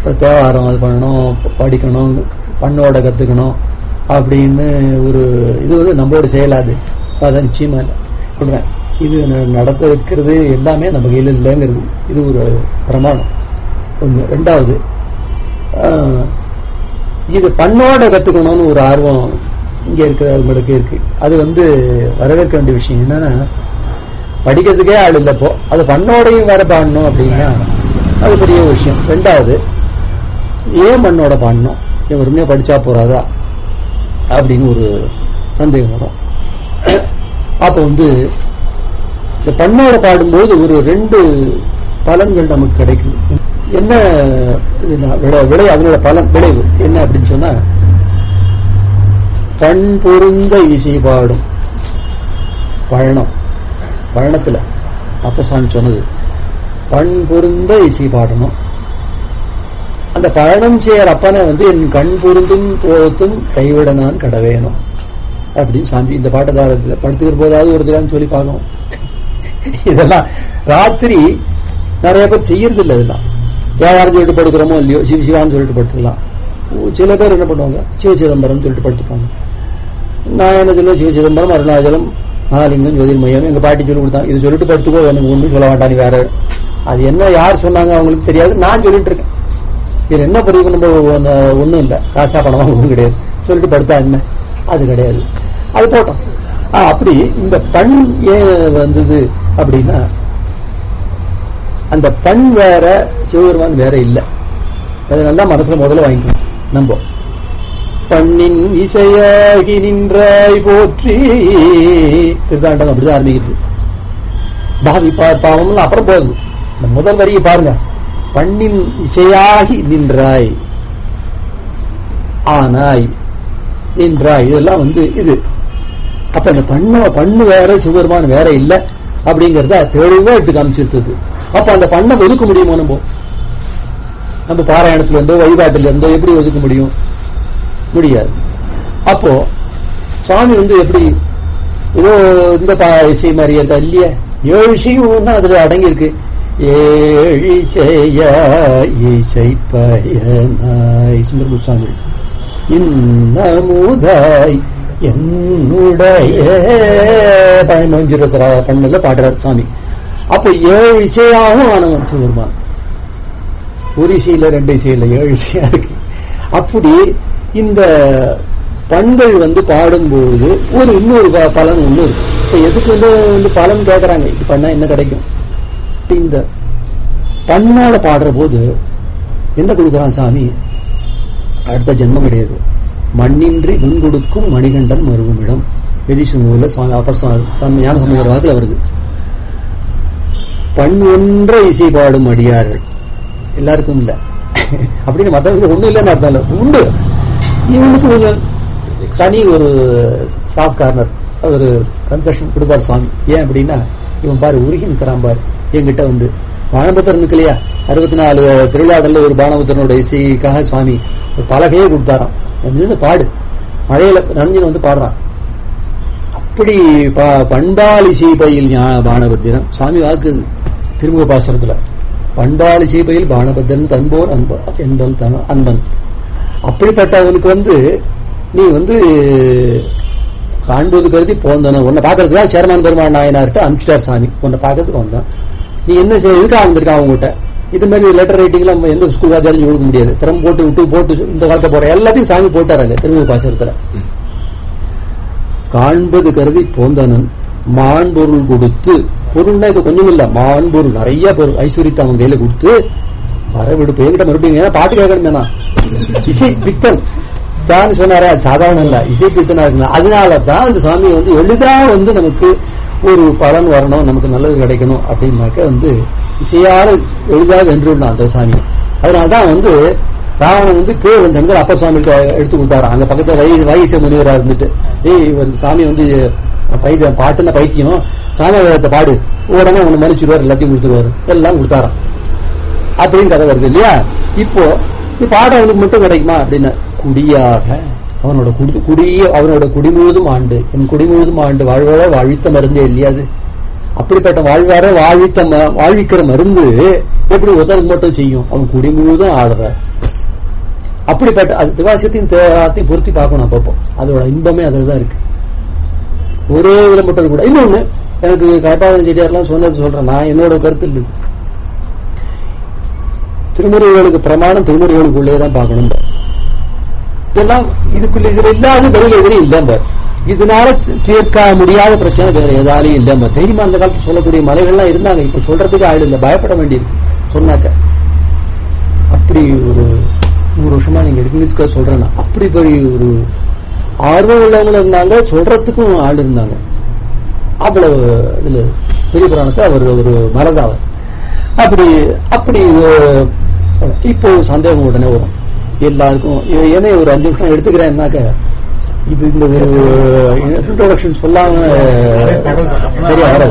தேவாரம் அது பண்ணணும் படிக்கணும் பண்ணோட கத்துக்கணும் அப்படின்னு ஒரு இது வந்து நம்மளோட செயலாது அதான் நிச்சயமா இல்லை சொல்றேன் இது ந- நடத்த வைக்கிறது எல்லாமே நம்ம கையில் இல்லைங்கிறது இது ஒரு பிரமாணம் ஒண்ணு ரெண்டாவது ஆஹ், இது பண்ணோட கத்துக்கணும்னு ஒரு ஆர்வம் இங்க இருக்கிறவங்களுக்கு இருக்கு அது வந்து வரவேற்க வேண்டிய விஷயம் என்னன்னா படிக்கிறதுக்கே ஆள் இல்லை இப்போ அது பண்ணோடையும் வேற பாடணும் அப்படின்னா அது பெரிய விஷயம் ரெண்டாவது ஏன் மண்ணோட பாடணும் ஏன் வெறுமையா படிச்சா போறாதா அப்படின்னு ஒரு சந்தேகம் வரும் அப்ப வந்து இந்த பண்ணோட பாடும்போது ஒரு ரெண்டு பலன்கள் நமக்கு கிடைக்குது என்ன இதுனா, விளை- விளை அதனோட பலன் விளைவு என்ன அப்படின்னு சொன்னா பண் பொருந்த இசை பாடும் பழனம் பழனத்துல அப்ப சாமி சொன்னது பண் பொருந்த இசை பாடணும் அந்த பழனம் செய்யற அப்பனை வந்து என் கண் பொருந்தும் போத்தும் கைவிட நான் கடவேணும் அப்படின்னு சாமி இந்த பாட்டதாரத்தில் படுத்துக்கிற போதாவது ஒரு தினம் சொல்லி பார்க்கணும் இதெல்லாம் ராத்திரி நிறைய பேர் செய்யறது இல்லை இதெல்லாம் யாரும் சொல்லிட்டு படுக்கிறோமோ இல்லையோ சிவ சிவான்னு சொல்லிட்டு படுத்துக்கலாம் ஓ, சில பேர் என்ன பண்ணுவாங்க சிவ சிதம்பரம் சொல்லிட்டு படுத்துப்பாங்க நான் என்ன சொல்லுவேன் சிவ சிதம்பரம் அருணாச்சலம் மகாலிங்கம் ஜோதிர்மயம் எங்க பாட்டி சொல்லி கொடுத்தாங்க இது சொல்லிட்டு படுத்துக்கோ எனக்கு ஒன்றும் சொல்ல வேண்டாம் நீ வேற அது என்ன யார் சொன்னாங்க அவங்களுக்கு தெரியாது நான் சொல்லிட்டு இருக்கேன் இது என்ன பதிவு நம்ம ஒன்றும் இல்லை காசா பணமா ஒன்றும் கிடையாது சொல்லிட்டு படுத்தா என்ன அது கிடையாது அது போட்டோம் ஆ, அப்படி இந்த பண் ஏன் வந்தது அப்படின்னா அந்த பண் வேற சிவபெருமான் வேற இல்லை அதனால தான் மனசுல முதல்ல வாங்கிக்கணும் நம்ப பண்ணின் இசையாகி நின்றாய் போற்றி திருத்தாண்டம் அப்படிதான் ஆரம்பிக்குது பாவி பா- பாவம்னு அப்புறம் போகுது இந்த முதல் வரியை பாருங்க பண்ணின் இசையாகி நின்றாய் ஆனாய் நின்றாய் இதெல்லாம் வந்து இது அப்ப இந்த பண்ண பண்ணு வேற சிவபெருமான் வேற இல்ல அப்படிங்கறத தெளிவா எடுத்து காமிச்சிருந்தது அப்ப அந்த பண்ணை ஒதுக்க முடியுமோ நம்ம நம்ம பாராயணத்துல இருந்தோ வழிபாட்டுல இருந்தோ எப்படி ஒதுக்க முடியும் முடியாது அப்போ சுவாமி வந்து எப்படி ஏதோ இந்த பா- இசை மாதிரி இருக்கா இல்லையா ஏழு இசையும் தான் அதுல அடங்கி இருக்கு ஏழு இசைய இசை பயனாய் சுந்தரபு சுவாமி இன்னமுதாய் என்னுடைய பயனஞ்சிருக்கிற கண்ணுல பாடுறார் சாமி அப்ப ஏழு இசையாகவும் ஆனவன் சிவருமான் ஒரு இசையில ரெண்டு இசையில ஏழு இசையா இருக்கு அப்படி இந்த பண்கள் வந்து பாடும்போது ஒரு இன்னொரு ப- பலன் ஒண்ணு இருக்கு இப்ப எதுக்கு வந்து வந்து பலன் கேக்குறாங்க இது பண்ணா என்ன கிடைக்கும் இந்த பண்ணால பாடுற போது என்ன கொடுக்குறான் சாமி அடுத்த ஜென்மம் கிடையாது மண்ணின்றி முன் கொடுக்கும் மணிகண்டன் மருகும் இடம் எதிசு நூல்ல சுவாமி அப்பர் சுவா- சாமி ஞான சமூக வாக்குல வருது பண் ஒன்ற இசை பாடும் அடியார்கள் எல்லாருக்கும் இல்ல அப்படின்னு மற்றவங்க ஒண்ணும் இல்லைன்னு அர்த்தம் இல்ல உண்டு இவனுக்கு கொஞ்சம் தனி ஒரு சாஃப்ட் கார்னர் ஒரு கன்செஷன் கொடுப்பார் சுவாமி ஏன் அப்படின்னா இவன் பாரு உருகி நிற்கிறான் பாரு என்கிட்ட வந்து பானபத்திரன் இருக்கு இல்லையா அறுபத்தி நாலு திருவிழாடல்ல ஒரு பானபத்திரனோட இசைக்காக சுவாமி ஒரு பலகையே கொடுத்தாராம் நின்று பாடு மழையில நனைஞ்சு வந்து பாடுறான் அப்படி ப- பண்பாளி சீபையில் ஞா- பானபத்திரம் சாமி வாக்கு திருமுக பாசனத்துல பண்பாளி சீபையில் பானபத்திரன் தன்போர் அன்ப என்பன் தன அன்பன் அப்படிப்பட்டவனுக்கு வந்து நீ வந்து காண்பது கருதி போந்தன உன்னை பாக்குறதுக்கு தான் சேர்மான் பெருமாள் நாயனார்ட்ட அனுப்பிச்சிட்டார் சாமி உன்னை பாக்கிறதுக்கு வந்தான் நீ என்ன செய்ய எதுக்காக வந்திருக்கான் அவங்ககிட்ட இது மாதிரி லெட்டர் ரைட்டிங்ல நம்ம எந்த ஸ்கூல் வாத்தியாரும் கொடுக்க முடியாது திறம் போட்டு விட்டு போட்டு இந்த காலத்தை போற எல்லாத்தையும் சாமி போட்டாராங்க திருமுக பாசனத்துல காண்பது கருதி போந்தனன் மாண்பொருள் கொடுத்து பொருள்னா இது கொஞ்சம் இல்ல மாண்பொருள் நிறைய பொருள் ஐஸ்வர்யத்தை அவன் கையில கொடுத்து வரவிடுப்பு என்கிட்ட மறுபடியும் ஏன்னா பாட்டு கேட்கணும் வேணாம் இசை பித்தன் தான் சொன்னாரே அது சாதாரணம் இல்ல இசை பித்தனா இருக்கணும் அதனால தான் அந்த சாமி வந்து எளிதா வந்து நமக்கு ஒரு பலன் வரணும் நமக்கு நல்லது கிடைக்கணும் அப்படின்னாக்க வந்து இசையால எளிதாக வென்றுடலாம் அந்த சாமி அதனாலதான் வந்து ராவணன் வந்து கீழே வந்தாங்க அப்பர் சுவாமிக்கு எடுத்து கொடுத்தாராம் அங்க பக்கத்துல வை வைச முனிவரா இருந்துட்டு ஏய் இவர் சாமி வந்து பைத்தியம் பாட்டுன பைத்தியம் சாமி வேதத்தை பாடு உடனே உன்னை மன்னிச்சிருவார் எல்லாத்தையும் கொடுத்துருவாரு எல்லாம் கொடுத்தாராம் அப்படின்னு கதை வருது இல்லையா இப்போ நீ பாட அவனுக்கு மட்டும் கிடைக்குமா அப்படின்னு குடியாக அவனோட குடி குடிய அவனோட குடி முழுதும் ஆண்டு என் குடி முழுதும் ஆண்டு வாழ்வார வாழ்வித்த மருந்தே இல்லையா அது அப்படிப்பட்ட வாழ்வார வாழ்வித்த ம- வாழ்விக்கிற மருந்து எப்படி ஒருத்தருக்கு மட்டும் செய்யும் அவன் குடி முழுதும் ஆடுற அப்படிப்பட்ட அது திவாசியத்தையும் தேவாரத்தையும் பொருத்தி பார்க்கணும் அப்பப்போ அதோட இன்பமே அதில் தான் இருக்கு ஒரே இதுல மட்டும் கூட இன்னொன்னு எனக்கு கட்டாளம் செட்டியார்லாம் சொன்னது சொல்றேன் நான் என்னோட கருத்து இல்லை திருமுறைகளுக்கு பிரமாணம் திருமுறைகளுக்குள்ளே தான் பார்க்கணும் இதெல்லாம் இதுக்குள்ள இதுல இல்லாத வெளியில எதிரும் இல்லம்ப இதனால தீர்க்க முடியாத பிரச்சனை வேற ஏதாலையும் இல்லம்ப தைரியமா அந்த காலத்துல சொல்லக்கூடிய மலைகள்லாம் இருந்தாங்க இப்ப சொல்றதுக்கு ஆள் இல்லை பயப்பட வேண்டியிருக்கு சொன்னாக்க அப்படி ஒரு நூறு வருஷமா நீங்க இங்கிலீஷ்க்கு சொல்றேன் நான். அப்படி பெரிய ஒரு ஆர்வம் உள்ளவங்களும் இருந்தாங்க சொல்றதுக்கும் ஆள் இருந்தாங்க அவ்வளவு இதுல பெரிய புராணத்தை அவர் ஒரு மலதாவர் அப்படி அப்படி அஹ், இப்போ சந்தேகம் உடனே வரும் எல்லாருக்கும் ஏ- ஏனே ஒரு அஞ்சு நிமிஷம் எடுத்துக்கிறேன்னாக்க இது இந்த ஒரு இன்ட்ரோடக்ஷன் சொல்லாம சரியா வராது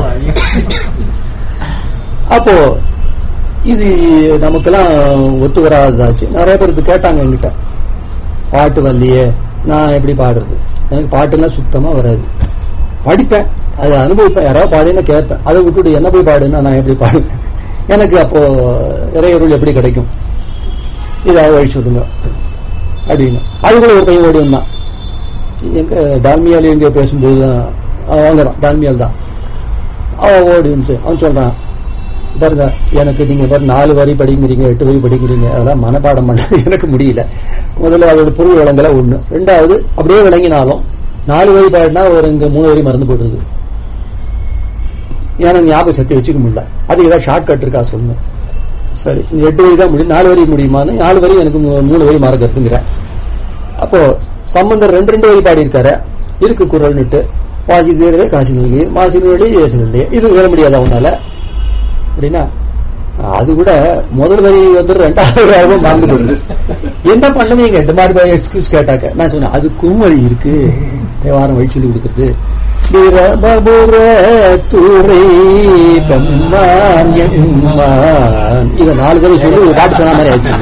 அப்போ இது நமக்கெல்லாம் ஒத்து வராதாச்சு நிறைய பேர் இது கேட்டாங்க என்கிட்ட பாட்டு வரலையே நான் எப்படி பாடுறது எனக்கு பாட்டுலாம் சுத்தமா வராது படிப்பேன் அதை அனுபவிப்பேன் யாராவது பாடினா கேட்பேன் அதை விட்டுட்டு என்ன போய் பாடுன்னா நான் எப்படி பாடுவேன் எனக்கு அப்போ இறையருள் எப்படி கிடைக்கும் இதாவது வழி சொல்லுங்க அப்படின்னு அதுக்குள்ள ஒரு பையன் ஓடி வந்தான் எங்க டால்மியால எங்க பேசும்போது தான் அவன் வாங்குறான் டால்மியால் தான் அவன் ஓடி வந்து அவன் சொல்றான் பாருங்க எனக்கு நீங்க பாரு நாலு வரி படிக்கிறீங்க எட்டு வரி படிக்கிறீங்க அதெல்லாம் மனப்பாடம் பண்ண எனக்கு முடியல முதல்ல அதோட பொருள் விளங்கல ஒண்ணு ரெண்டாவது அப்படியே விளங்கினாலும் நாலு வரி பாடினா ஒரு இங்க மூணு வரி மறந்து போடுறது எனக்கு ஞாபக சக்தி வச்சுக்க முடியல அது ஏதாவது ஷார்ட் கட் இருக்கா சொல்லுங்க சரி இந்த எட்டு வரி தான் முடியும் நாலு வரி முடியுமான்னு நாலு வரி எனக்கு மூ- மூணு வரி மறக்கிறதுங்கிறேன் அப்போ சம்பந்தர் ரெண்டு ரெண்டு வரி பாடியிருக்காரு இருக்கு குரல்னுட்டு வாசி தீரவே காசி நோக்கி மாசி நோடி ஏசு இல்லையே இது வேற முடியாதா உன்னால அப்படின்னா அது கூட முதல் வரி வந்து ரெண்டாவது வரி மறந்து போடுது என்ன பண்ணுவீங்க இந்த மாதிரி எக்ஸ்கியூஸ் கேட்டாக்க நான் சொன்னேன் அதுக்கும் வழி இருக்கு தேவாரம் வழி சொல்லி கொடுக்குறது பிரபபுர துறை பெம்மான் எம்மான் இதை நாலு தடவை சொல்லி ஒரு பாட்டு சொன்ன மாதிரி ஆச்சு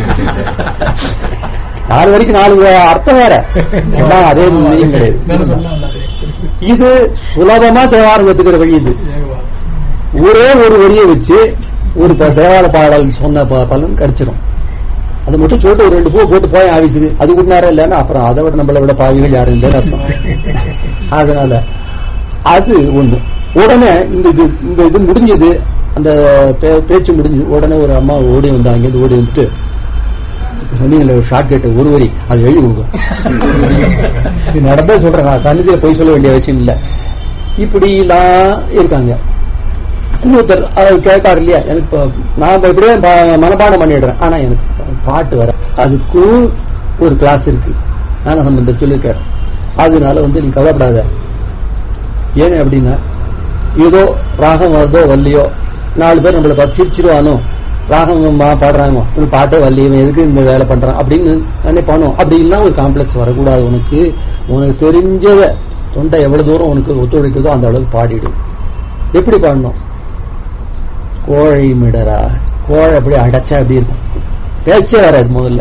நாலு வரைக்கும் நாலு அர்த்தம் வேற எல்லாம் அதே மீனிங் கிடையாது இது சுலபமா தேவாரம் கத்துக்கிற வழி இது ஒரே ஒரு வரியை வச்சு ஒரு ப- தேவார பாடல் சொன்ன ப- பலன் கிடைச்சிடும் அதை மட்டும் சொல்லிட்டு ஒரு ரெண்டு பூ போட்டு போய் ஆபீஸுக்கு அது கூட நேரம் இல்லைன்னா அப்புறம் அதை விட நம்மளை விட பாவிகள் யாரும் இல்லைன்னு அர்த்தம் அதனால அது ஒண்ணு உடனே இந்த இது இந்த இது முடிஞ்சது அந்த பே- பேச்சு முடிஞ்சது உடனே ஒரு அம்மா ஓடி வந்தாங்க இங்கிருந்து ஓடி வந்துட்டு இப்ப சொன்னீங்கல்ல ஒரு ஷார்ட் கட் ஒரு வரி அது எழுதி கொடுங்க இது நடந்தே சொல்றேன் நான் சன்னிதியில போய் சொல்ல வேண்டிய அவசியம் இல்லை இப்படி எல்லாம் இருக்காங்க இன்னொருத்தர் அவர் கேட்டார் இல்லையா எனக்கு இப்ப நான் இப்ப இப்படியே ப- மனப்பாடம் பண்ணிடுறேன் ஆனா எனக்கு பாட்டு வர அதுக்கும் ஒரு கிளாஸ் இருக்கு ஞான சம்பந்தர் சொல்லியிருக்காரு அதனால வந்து நீ கவலைப்படாத ஏன் அப்படின்னா ஏதோ ராகம் வருதோ வரலையோ நாலு பேர் நம்மளை பார்த்து சிரிச்சிருவானோ ராகம் மா- பாடுறாங்க இவன் பாட்டே வரலையே இவன் எதுக்கு இந்த வேலை பண்றான் அப்படின்னு நினைப்பானோ அப்படின்லாம் ஒரு காம்ப்ளெக்ஸ் வரக்கூடாது உனக்கு உனக்கு தெரிஞ்சத தொண்டை எவ்வளவு தூரம் உனக்கு ஒத்துழைக்குதோ அந்த அளவுக்கு பாடிடு எப்படி பாடணும் கோழை மிடரா கோழை அப்படி அடைச்சா எப்படி இருக்கும் பேச்சே வராது முதல்ல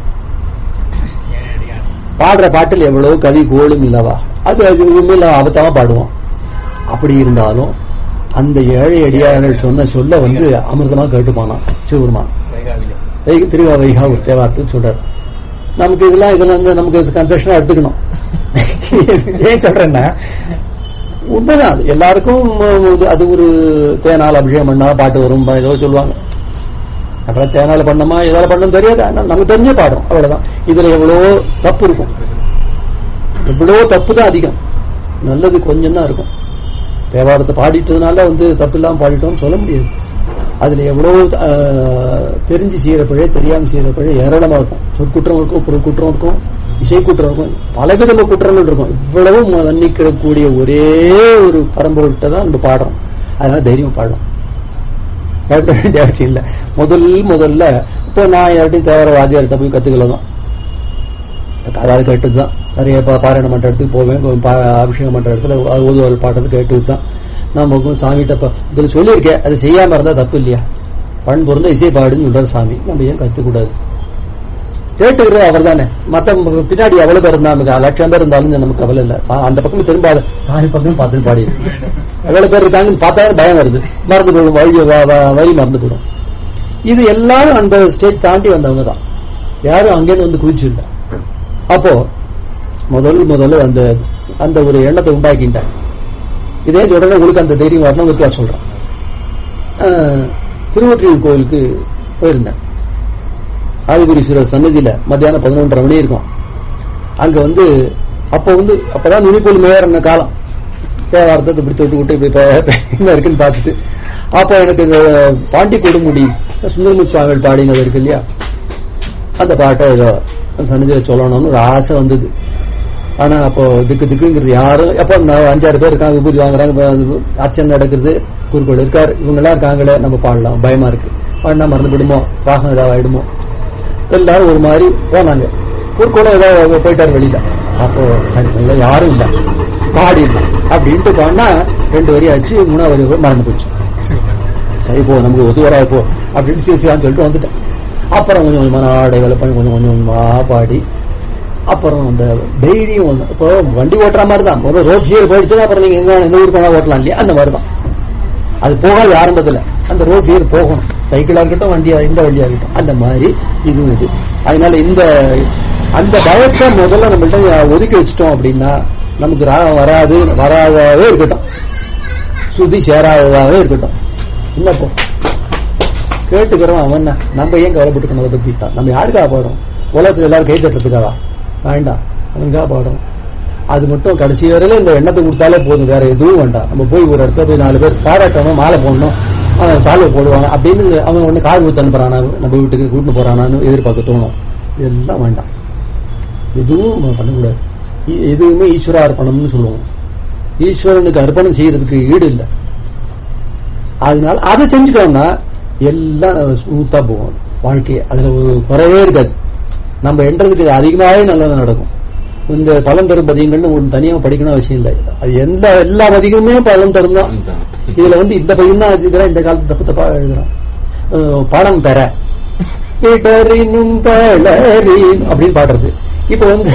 பாடுற பாட்டில் எவ்வளவு கவி கோளும் இல்லவா அது அது உண்மையில அபத்தமா பாடுவோம் அப்படி இருந்தாலும் அந்த ஏழை அடியார்கள் சொன்ன சொல்ல வந்து அமிர்தமா கேட்டுப்பானான் சிவபெருமான் வைக திருவா வைகா ஒரு தேவாரத்தை சொல்றாரு நமக்கு இதெல்லாம் இதெல்லாம் வந்து நமக்கு கன்செஷனா எடுத்துக்கணும் ஏன் சொல்றேன்னா உண்மைதான் அது எல்லாருக்கும் இது- அது ஒரு தேனால் அபிஷேகம் பண்ணா பாட்டு வரும் ப- ஏதோ சொல்லுவாங்க அப்புறம் தேனால பண்ணமா எதால பண்ணணும் தெரியாது ஆனா நமக்கு தெரிஞ்சே பாடுறோம் அவ்வளவுதான் இதுல எவ்வளவோ தப்பு இருக்கும் எவ்வளவோ தப்பு தான் அதிகம் நல்லது கொஞ்சம் தான் இருக்கும் தேவாரத்தை பாடிட்டதுனால வந்து தப்பு இல்லாம பாடிட்டோம்னு சொல்ல முடியாது அதுல எவ்வளவு ஆஹ், தெரிஞ்சு செய்யற பிழை தெரியாம செய்யற பிழை ஏராளமா இருக்கும் சொற்குற்றம் இருக்கும் பொருள் குற்றம் இருக்கும் இசை குற்றம் இருக்கும் பலவிதமான குற்றங்கள் இருக்கும் இவ்வளவு மன்னிக்கக்கூடிய ஒரே ஒரு பரம்பொருட்ட தான் நம்ம பாடுறோம் அதனால தைரியமா பாடலாம் பயப்பட வேண்டிய அவசியம் இல்லை முதல் முதல்ல இப்போ நான் யார்ட்டையும் தேவர வாத்தியார்கிட்ட போய் கத்துக்கல தான் அதாவது கேட்டது தான் நிறைய பா- பாராயணம் பண்ற இடத்துக்கு போவேன் பா- பா- அபிஷேகம் பண்ற இடத்துல ஊதுவல் பாட்டது கேட்டது தான் நமக்கும் சாமிகிட்ட இப்ப இதுல சொல்லியிருக்கேன் அது செய்யாம இருந்தா தப்பு இல்லையா பண் பொருந்த இசை பாடுன்னு சொல்றாரு சாமி நம்ம ஏன் கத்துக்கூடாது கேட்டுக்கிறது அவர் தானே மத்த பின்னாடி எவ்வளவு பேர் இருந்தாங்க லட்சம் பேர் இருந்தாலும் நமக்கு கவலை இல்லை சா- அந்த பக்கம் திரும்பாத சாமி பக்கம் பார்த்து பாடி எவ்வளவு பேர் இருக்காங்கன்னு பார்த்தா பயம் வருது மறந்து போயிடும் வழி வ- வ- வழி மறந்து போயிடும் இது எல்லாரும் அந்த ஸ்டேஜ் தாண்டி வந்தவங்க தான் யாரும் அங்கேருந்து வந்து குதிச்சிருந்தா அப்போ முதல் முதல்ல அந்த அந்த ஒரு எண்ணத்தை உண்டாக்கிட்டேன் இதே சொல்றேன் உங்களுக்கு அந்த தைரியம் வரணுங்கிறதுக்காக சொல்றேன் ஆஹ், திருவொற்றியூர் கோயிலுக்கு போயிருந்தேன் ஆதிபுரீஸ்வரர் சன்னதியில மத்தியானம் பதினொன்றரை மணி இருக்கும் அங்க வந்து அப்ப வந்து அப்பதான் நுனிப்பொல் மேயறன காலம் தேவாரத்தை இப்படி தொட்டு விட்டு இப்படி ப- என்ன இருக்குன்னு பார்த்துட்டு அப்போ எனக்கு இந்த பாண்டி கொடுமுடி சுந்தரமுத்து சுவாமிகள் பாடினது இருக்கு இல்லையா அந்த பாட்டை ஏதோ சன்னதியில சொல்லணும்னு ஒரு ஆசை வந்தது ஆனா அப்போ திக்கு திக்குங்கிறது யாரும் எப்போ நான் அஞ்சாறு பேர் இருக்காங்க விபூதி வாங்குறாங்க இப்ப அது அர்ச்சனை நடக்குது குறுக்கோள் இருக்காரு இவங்க எல்லாம் இருக்காங்களே நம்ம பாடலாம் பயமா இருக்கு பாடினா மறந்து விடுமோ ராகம் ஏதாவது ஆயிடுமோ எல்லாரும் ஒரு மாதிரி போனாங்க குறுக்கோளம் ஏதாவது போயிட்டாரு வெளியில அப்போ சரி இல்ல யாரும் இல்ல பாடிடலாம் அப்படின்ட்டு பாடினா ரெண்டு வரி ஆச்சு மூணாவது வரி மறந்து போச்சு சரி போ நமக்கு ஒத்து வராது போ அப்படின்னு சிசியான்னு சொல்லிட்டு வந்துட்டேன் அப்புறம் கொஞ்சம் கொஞ்சமா ஆடை வேலை பண்ணி கொஞ்சம் கொஞ்சம் கொஞ்சமா பாடி அப்புறம் அந்த தைரியம் வந்து இப்போ வண்டி ஓட்டுற மாதிரி தான் முதல்ல ரோட் சீர் போயிடுச்சுன்னா அப்புறம் நீங்க எங்க எந்த ஊருக்கு வேணா ஓட்டலாம் இல்லையா அந்த மாதிரி தான் அது போகாது ஆரம்பத்துல அந்த ரோட் சீர் போகணும் சைக்கிளா இருக்கட்டும் வண்டியா இந்த வண்டியா இருக்கட்டும் அந்த மாதிரி இது இது அதனால இந்த அந்த பயத்தை முதல்ல நம்மள்ட்ட ஒதுக்கி வச்சிட்டோம் அப்படின்னா நமக்கு ராகம் வராது வராதவே இருக்கட்டும் சுதி சேராததாகவே இருக்கட்டும் என்னப்போ கேட்டுக்கிறோம் அவன் என்ன? நம்ம ஏன் கவலைப்பட்டுக்கணும் அதை பத்தி நம்ம யாருக்காக பாடுறோம் உலகத்துல எல்லாரும் கை தட்டுறதுக்காவா வேண்டாம் அவனுக்காக பாடுறோம் அது மட்டும் கடைசி வரையில இந்த எண்ணத்தை கொடுத்தாலே போதும் வேற எதுவும் வேண்டாம் நம்ம போய் ஒரு இடத்துல போய் நாலு பேர் பாராட்டணும் மாலை போடணும் அவன் சால்வை போடுவாங்க அப்படின்னு அவன் ஒண்ணு காது ஊத்து அனுப்புறானா நம்ம வீட்டுக்கு கூட்டிட்டு போறானான்னு எதிர்பார்க்க தோணும் இதெல்லாம் வேண்டாம் எதுவும் நம்ம பண்ணக்கூடாது இ- எதுவுமே ஈஸ்வர அர்ப்பணம்னு சொல்லுவோம் ஈஸ்வரனுக்கு அர்ப்பணம் செய்யறதுக்கு ஈடு இல்லை அதனால அதை செஞ்சுட்டோம்னா எல்லாம் ஸ்மூத்தா போகும் வாழ்க்கை அதுல ஒரு குறைவே இருக்காது நம்ம என்றதுக்கு அதிகமாகவே நல்லது நடக்கும் இந்த பலன் தரும் பதியங்கள்னு ஒன்று தனியாக படிக்கணும் அவசியம் இல்லை அது எந்த எல்லா பதிகமுமே பலன் தரும் தான் இதுல வந்து இந்த பையன் தான் எழுதுகிறான் இந்த காலத்து தப்பு தப்பா எழுதுறான் அஹ் பணம் பெற இடறினும் தளரின் அப்படின்னு பாடுறது இப்ப வந்து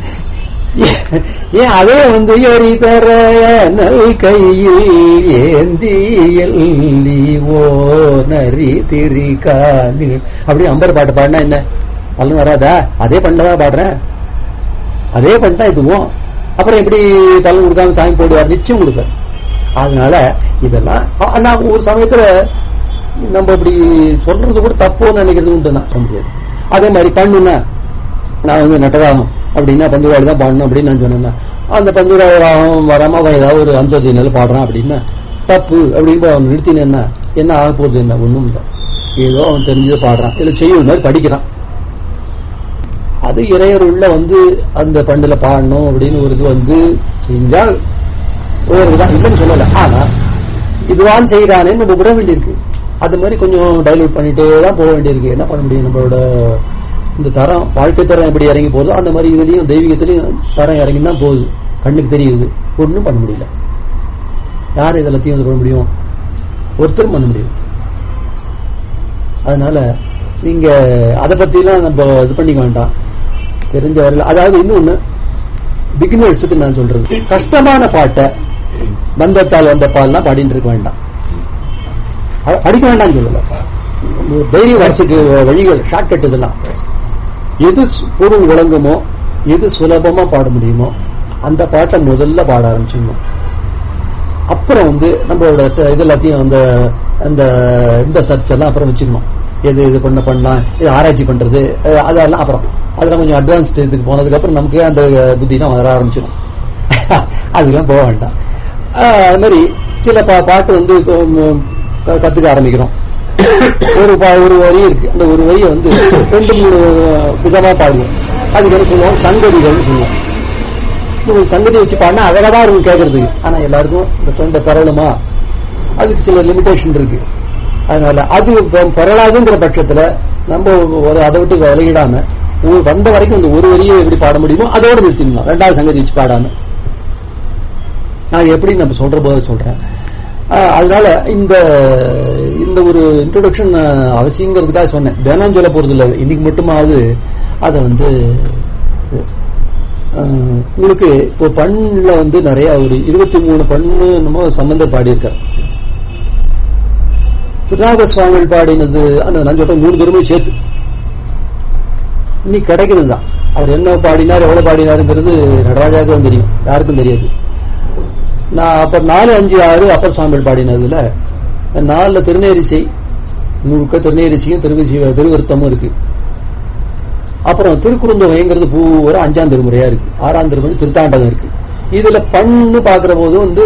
ஏன் அதே வந்து எரி தர நல் கையில் ஏந்தியல் ஓ நரி திரிகானி அப்படி அம்பர் பாட்டு பாடினா என்ன பலன் வராதா அதே பண்ணதான் பாடுறேன் அதே பண்ணிட்டா இதுவும் அப்புறம் எப்படி பலன் கொடுக்காம சாமி போடுவார் நிச்சயம் கொடுப்பார் அதனால இதெல்லாம் ஆ, நான் ஒரு சமயத்துல நம்ம இப்படி சொல்றது கூட தப்போன்னு நினைக்கிறது உண்டு தான் பண்ண முடியாது அதே மாதிரி பண்ணுனா நான் வந்து நட்டராகம் அப்படின்னா பஞ்சுவாளி தான் பாடணும் அப்படின்னு நான் சொன்னேன்னா அந்த பஞ்சுவாளி ராகம் வராம அவன் ஏதாவது ஒரு அம்சத்தினால பாடுறான் அப்படின்னா தப்பு அப்படின்னு அவன் நிறுத்தினேன்னா என்ன ஆக போகுது என்ன ஒண்ணும் இல்லை ஏதோ அவன் தெரிஞ்சதை பாடுறான் இல்ல செய்யும் மாதிரி படிக்கிறான் அது இறையர் உள்ள வந்து அந்த பண்டுல பாடணும் அப்படின்னு ஒரு இது வந்து செஞ்சால் ஒரு தான் இல்லைன்னு சொல்லல ஆனா இதுவான் செய்யறானே நம்ம விட வேண்டியிருக்கு அது மாதிரி கொஞ்சம் டைலூட் பண்ணிட்டே தான் போக வேண்டியிருக்கு என்ன பண்ண முடியும் நம்மளோட இந்த தரம் வாழ்க்கை தரம் எப்படி இறங்கி போதோ அந்த மாதிரி இதுலயும் தெய்வீகத்திலையும் தரம் இறங்கி தான் போகுது கண்ணுக்கு தெரியுது ஒண்ணும் பண்ண முடியல யார் இது எல்லாத்தையும் இது பண்ண முடியும் ஒருத்தரும் பண்ண முடியும் அதனால நீங்க அதை பத்திலாம் நம்ம இது பண்ணிக்க வேண்டாம் தெரிஞ்ச வரையில அதாவது இன்னொன்னு பிகினர்ஸுக்கு நான் சொல்றது கஷ்டமான பாட்டை பந்தத்தால் வந்த பால்லாம் பாடிட்டு இருக்க வேண்டாம் அ- படிக்க வேண்டாம்னு சொல்லல ஒரு தைரிய வரிசைக்கு வழிகள் ஷார்ட்கட் இதெல்லாம் எது சு- பொருள் விளங்குமோ எது சுலபமா பாட முடியுமோ அந்த பாட்டை முதல்ல பாட ஆரம்பிச்சிடணும் அப்புறம் வந்து நம்மளோட ட- இது எல்லாத்தையும் அந்த அந்த இந்த சர்ச் எல்லாம் அப்புறம் வச்சுக்கணும் எது இது பண்ண பண்ணலாம் இது ஆராய்ச்சி பண்றது அஹ் அதெல்லாம் அப்புறம் அதெல்லாம் கொஞ்சம் அட்வான்ஸ்ட் இதுக்கு போனதுக்கு அப்புறம் நமக்கு அந்த புத்தி தான் வர ஆரம்பிச்சிடும் அதுக்கெல்லாம் போக வேண்டாம் அஹ் அது மாதிரி சில பா பாட்டு வந்து இப்போ, ம், க- கத்துக்க ஆரம்பிக்கிறோம் ஒரு பா- ஒரு வரி இருக்கு அந்த ஒரு வரியை வந்து ரெண்டு மூணு விதமா பாடுவோம் அதுக்கு என்ன சொல்லுவோம் சங்கதிகள்னு சொல்லுவோம் ஒரு சங்கதி வச்சு பாடினா அழகா தான் இருக்கும் கேட்கறதுக்கு ஆனா எல்லாருக்கும் இந்த தொண்டை பரவலுமா அதுக்கு சில லிமிடேஷன் இருக்கு அதனால அது ப- பரவலாதுங்கிற பட்சத்துல நம்ம ஒரு அதை விட்டு விலகிடாம ஒரு வந்த வரைக்கும் இந்த ஒரு வரியை எப்படி பாட முடியுமோ அதோட நிறுத்திடணும் ரெண்டாவது சங்கதி வச்சு பாடாம நான் எப்படி நம்ம சொல்ற போது சொல்றேன் ஆஹ் அதனால இந்த இந்த ஒரு இன்ட்ரோடக்ஷன் அவசியங்கிறதுக்காக சொன்னேன் தினம் சொல்ல போறது இல்லை இன்னைக்கு மட்டுமாவது அதை வந்து ஆஹ் உங்களுக்கு இப்போ பண்ணுல வந்து நிறைய ஒரு இருபத்தி மூணு பண்ணு என்னமோ சம்பந்தர் பாடியிருக்கார் திருநாக சுவாமிகள் பாடினது அந்த நான் சொல்றேன் மூணு பேருமே சேர்த்து இன்னைக்கு கிடைக்கிறது தான் அவர் என்ன பாடினார் எவ்வளவு பாடினாருங்கிறது நடராஜாவுக்கு தான் தெரியும் யாருக்கும் தெரியாது நான் அப்ப நாலு அஞ்சு ஆறு அப்பர் சாமிகள் பாடினதுல நாலுல திருநேரிசை முழுக்க திருநேரிசையும் திருவிசி திருவிருத்தமும் இருக்கு அப்புறம் திருக்குறுந்தொகைங்கிறது பூரா அஞ்சாம் திருமுறையா இருக்கு ஆறாம் திருமுறை திருத்தாண்டகம் இருக்கு இதுல பண்ணு பாக்குற போது வந்து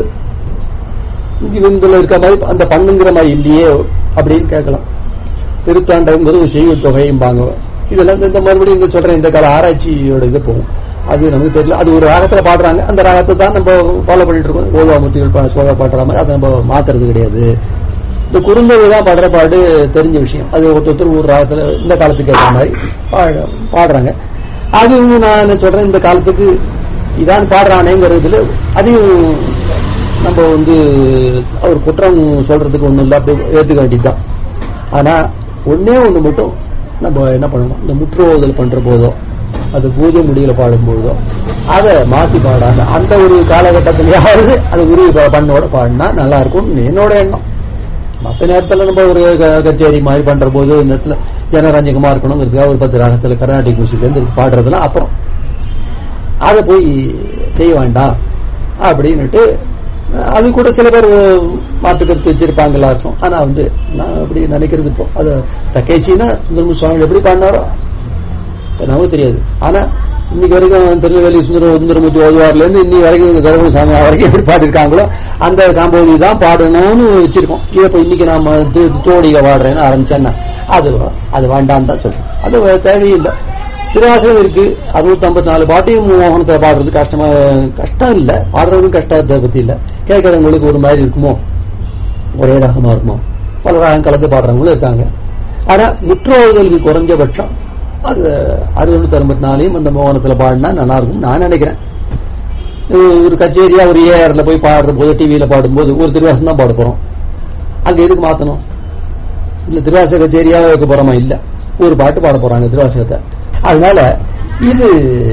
இதுல இருக்க மாதிரி அந்த பண்ணுங்கிற மாதிரி இல்லையே அப்படின்னு கேட்கலாம் திருத்தாண்டகங்கிறது செய்வ தொகையும்பாங்க இதெல்லாம் இந்த மறுபடியும் இந்த சொல்றேன் இந்த கால ஆராய்ச்சியோட இது போகும் அது நமக்கு தெரியல அது ஒரு ராகத்துல பாடுறாங்க அந்த ராகத்தை தான் நம்ம ஃபாலோ பண்ணிட்டு இருக்கோம் ஓதாமூர்த்திகள் சோழ பாடுற மாதிரி அதை நம்ம மாத்துறது கிடையாது இந்த குறுந்தொகை தான் பாடுற பாடு தெரிஞ்ச விஷயம் அது ஒருத்தர் ஒரு ராகத்துல இந்த காலத்துக்கு ஏற்ற மாதிரி பாடு- பாடுறாங்க அதுவும் நான் என்ன சொல்றேன் இந்த காலத்துக்கு இதான் பாடுறானேங்கிறதுல அதையும் நம்ம வந்து அவர் குற்றம் சொல்றதுக்கு ஒண்ணும் இல்லை அப்படி ஏத்துக்க வேண்டியதுதான் ஆனா ஒண்ணே ஒண்ணு மட்டும் நம்ம என்ன பண்ணணும் இந்த முற்றுவோதல் பண்ற போதோ அது பூஜை முடியல பாடும்போதோ அதை மாத்தி பாடாம அந்த ஒரு காலகட்டத்திலேயாவது அது உருவி ப- பண்ணோட பாடினா நல்லா இருக்கும் என்னோட எண்ணம் மற்ற நேரத்துல நம்ம ஒரு க- கச்சேரி மாதிரி பண்ற போது இந்த இடத்துல ஜனரஞ்சகமா இருக்கணுங்கிறதுக்காக ஒரு பத்து ராகத்துல கர்நாடிக் மியூசிக்ல இருந்து பாடுறதுலாம் அப்புறம் அதை போய் செய்ய வேண்டாம் அப்படின்னுட்டு அது கூட சில பேர் மாற்று கருத்து வச்சிருப்பாங்களா இருக்கும் ஆனா வந்து நான் அப்படி நினைக்கிறது இப்போ அது சகேசின்னா சுந்தரமு சுவாமி எப்படி பாடினாரோ அது நமக்கு தெரியாது ஆனா இன்னைக்கு வரைக்கும் திருநெல்வேலி சுந்தர சுந்தரமூர்த்தி ஓதுவார்ல இருந்து இன்னி வரைக்கும் இந்த கருவ சாமி வரைக்கும் எப்படி பாடிருக்காங்களோ அந்த காம்போதி தான் பாடணும்னு வச்சிருக்கோம் இது இப்ப இன்னைக்கு நாம தி- தோடிக பாடுறேன்னு ஆரம்பிச்சேன்னா அது அது வேண்டாம் தான் சொல்றேன் அது வே- தேவையில்லை திருவாசகம் இருக்கு அறுநூத்தி ஐம்பத்தி நாலு பாட்டையும் மோகனத்தை பாடுறது கஷ்டமா கஷ்டம் இல்ல பாடுறதும் கஷ்டத்தை பத்தி இல்ல கேட்கறவங்களுக்கு ஒரு மாதிரி இருக்குமோ ஒரே ராகமா இருக்குமோ பல ராகம் கலந்து பாடுறவங்களும் இருக்காங்க ஆனா முற்றோதலுக்கு குறைஞ்சபட்சம் அது அறுநூத்தி ஐம்பத்தி நாலையும் அந்த மோகனத்துல பாடினா நல்லா இருக்கும் நான் நினைக்கிறேன் இது ஒரு கச்சேரியா ஒரு ஏஆர்ல போய் பாடுற போது டிவியில பாடும்போது ஒரு திருவாசம் தான் பாட போறோம் அங்க எதுக்கு மாத்தணும் இல்ல திருவாசக கச்சேரியா வைக்க போறோமா இல்ல ஒரு பாட்டு பாட போறாங்க திருவாசகத்தை அதனால இது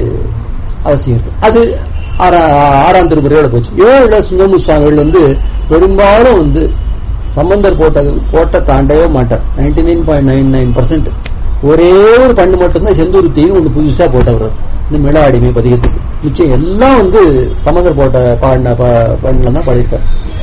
அவசியம் இருக்கு அது ஆறா- ஆறாம் திருமுறையோட போச்சு ஏழுல சுந்தரமு சுவாமிகள் வந்து பெரும்பாலும் வந்து சம்பந்தர் போட்ட போட்ட தாண்டவே மாட்டார் ninety nine point nine nine percent ஒரே ஒரு பண்ணு மட்டும்தான் செந்தூர்த்தின்னு ஒண்ணு புதுசா போட்டவர் இந்த மிள அடிமை பதிகத்துக்கு மிச்சம் எல்லாம் வந்து சம்பந்தர் போட்ட பாடின ப- பண்ணில தான் பாடியிருக்கார்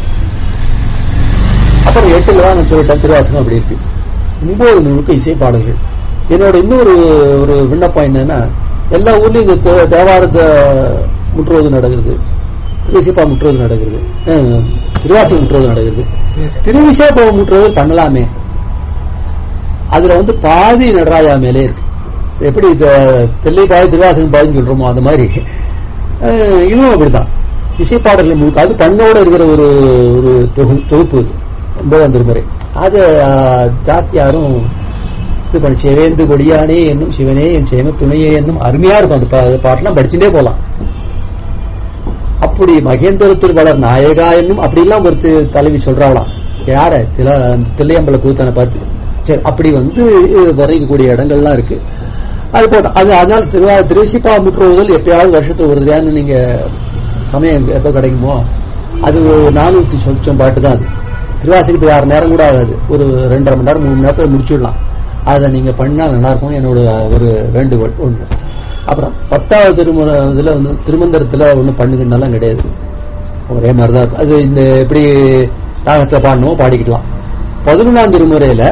அப்புறம் எட்டுல தான் நான் சொல்லிட்டேன் திருவாசகம் அப்படி இருக்கு ஒன்பது முழுக்க இசை பாடல்கள் என்னோட இன்னொரு ஒரு விண்ணப்பம் என்னன்னா எல்லா ஊர்லயும் இந்த தே- தேவாரத்தை முற்றுவது நடக்குது திருவிசைப்பா முற்றுவது நடக்குது அஹ், திருவாசி முற்றுவது நடக்குது திருவிசைப்பா முற்றுவது பண்ணலாமே அதுல வந்து பாதி நடராஜா மேலே இருக்கு எப்படி த- தெல்லை பாதி திருவாசகம் பாதின்னு சொல்றோமோ அந்த மாதிரி அஹ், இதுவும் அப்படிதான் இசைப்பாடல்கள் முழுக்க அது பண்ணோட இருக்கிற ஒரு ஒரு தொகு தொகுப்பு இது. ஒன்பதாம் திருமுறை அது அஹ், ஜாத்தியாரும் இது பண்ணி சிவேந்து கொடியானே என்னும் சிவனே என் சேம துணையே என்னும் அருமையா இருக்கும் அந்த பா- பாட்டெல்லாம் படிச்சுட்டே போலாம் அப்படி மகேந்திர திருவளர் நாயகா என்னும் அப்படிலாம் ஒரு தி- தலைவி சொல்றாளாம் யார தில அந்த தில்லையம்பல கூத்தான பார்த்து சரி அப்படி வந்து வரைக்கக்கூடிய இடங்கள்லாம் இருக்கு அது போட்டோம் அது அதனால திருவா திருவிசிப்பா முற்றுவதல் எப்பயாவது வருஷத்துக்கு ஒரு தடவைன்னு நீங்க சமயம் எப்ப கிடைக்குமோ அது ஒரு நானூத்தி சொச்சம் பாட்டு தான் அது திருவாசிக்கு ஆறு நேரம் கூட ஆகாது ஒரு ரெண்டரை மணி நேரம் மூணு மணி நேரத்துல முடிச்சிடலாம் அதை நீங்க பண்ணா நல்லா இருக்கும்னு என்னோட ஒரு வேண்டுகோள் ஒண்ணு அப்புறம் பத்தாவது திருமுறை இதுல வந்து திருமந்திரத்துல ஒண்ணும் பண்ணுகிறதுனாலும் கிடையாது ஒரே மாதிரிதான் இருக்கும் அது இந்த எப்படி ராகத்துல பாடணுமோ பாடிக்கலாம் பதினொன்றாம் திருமுறையில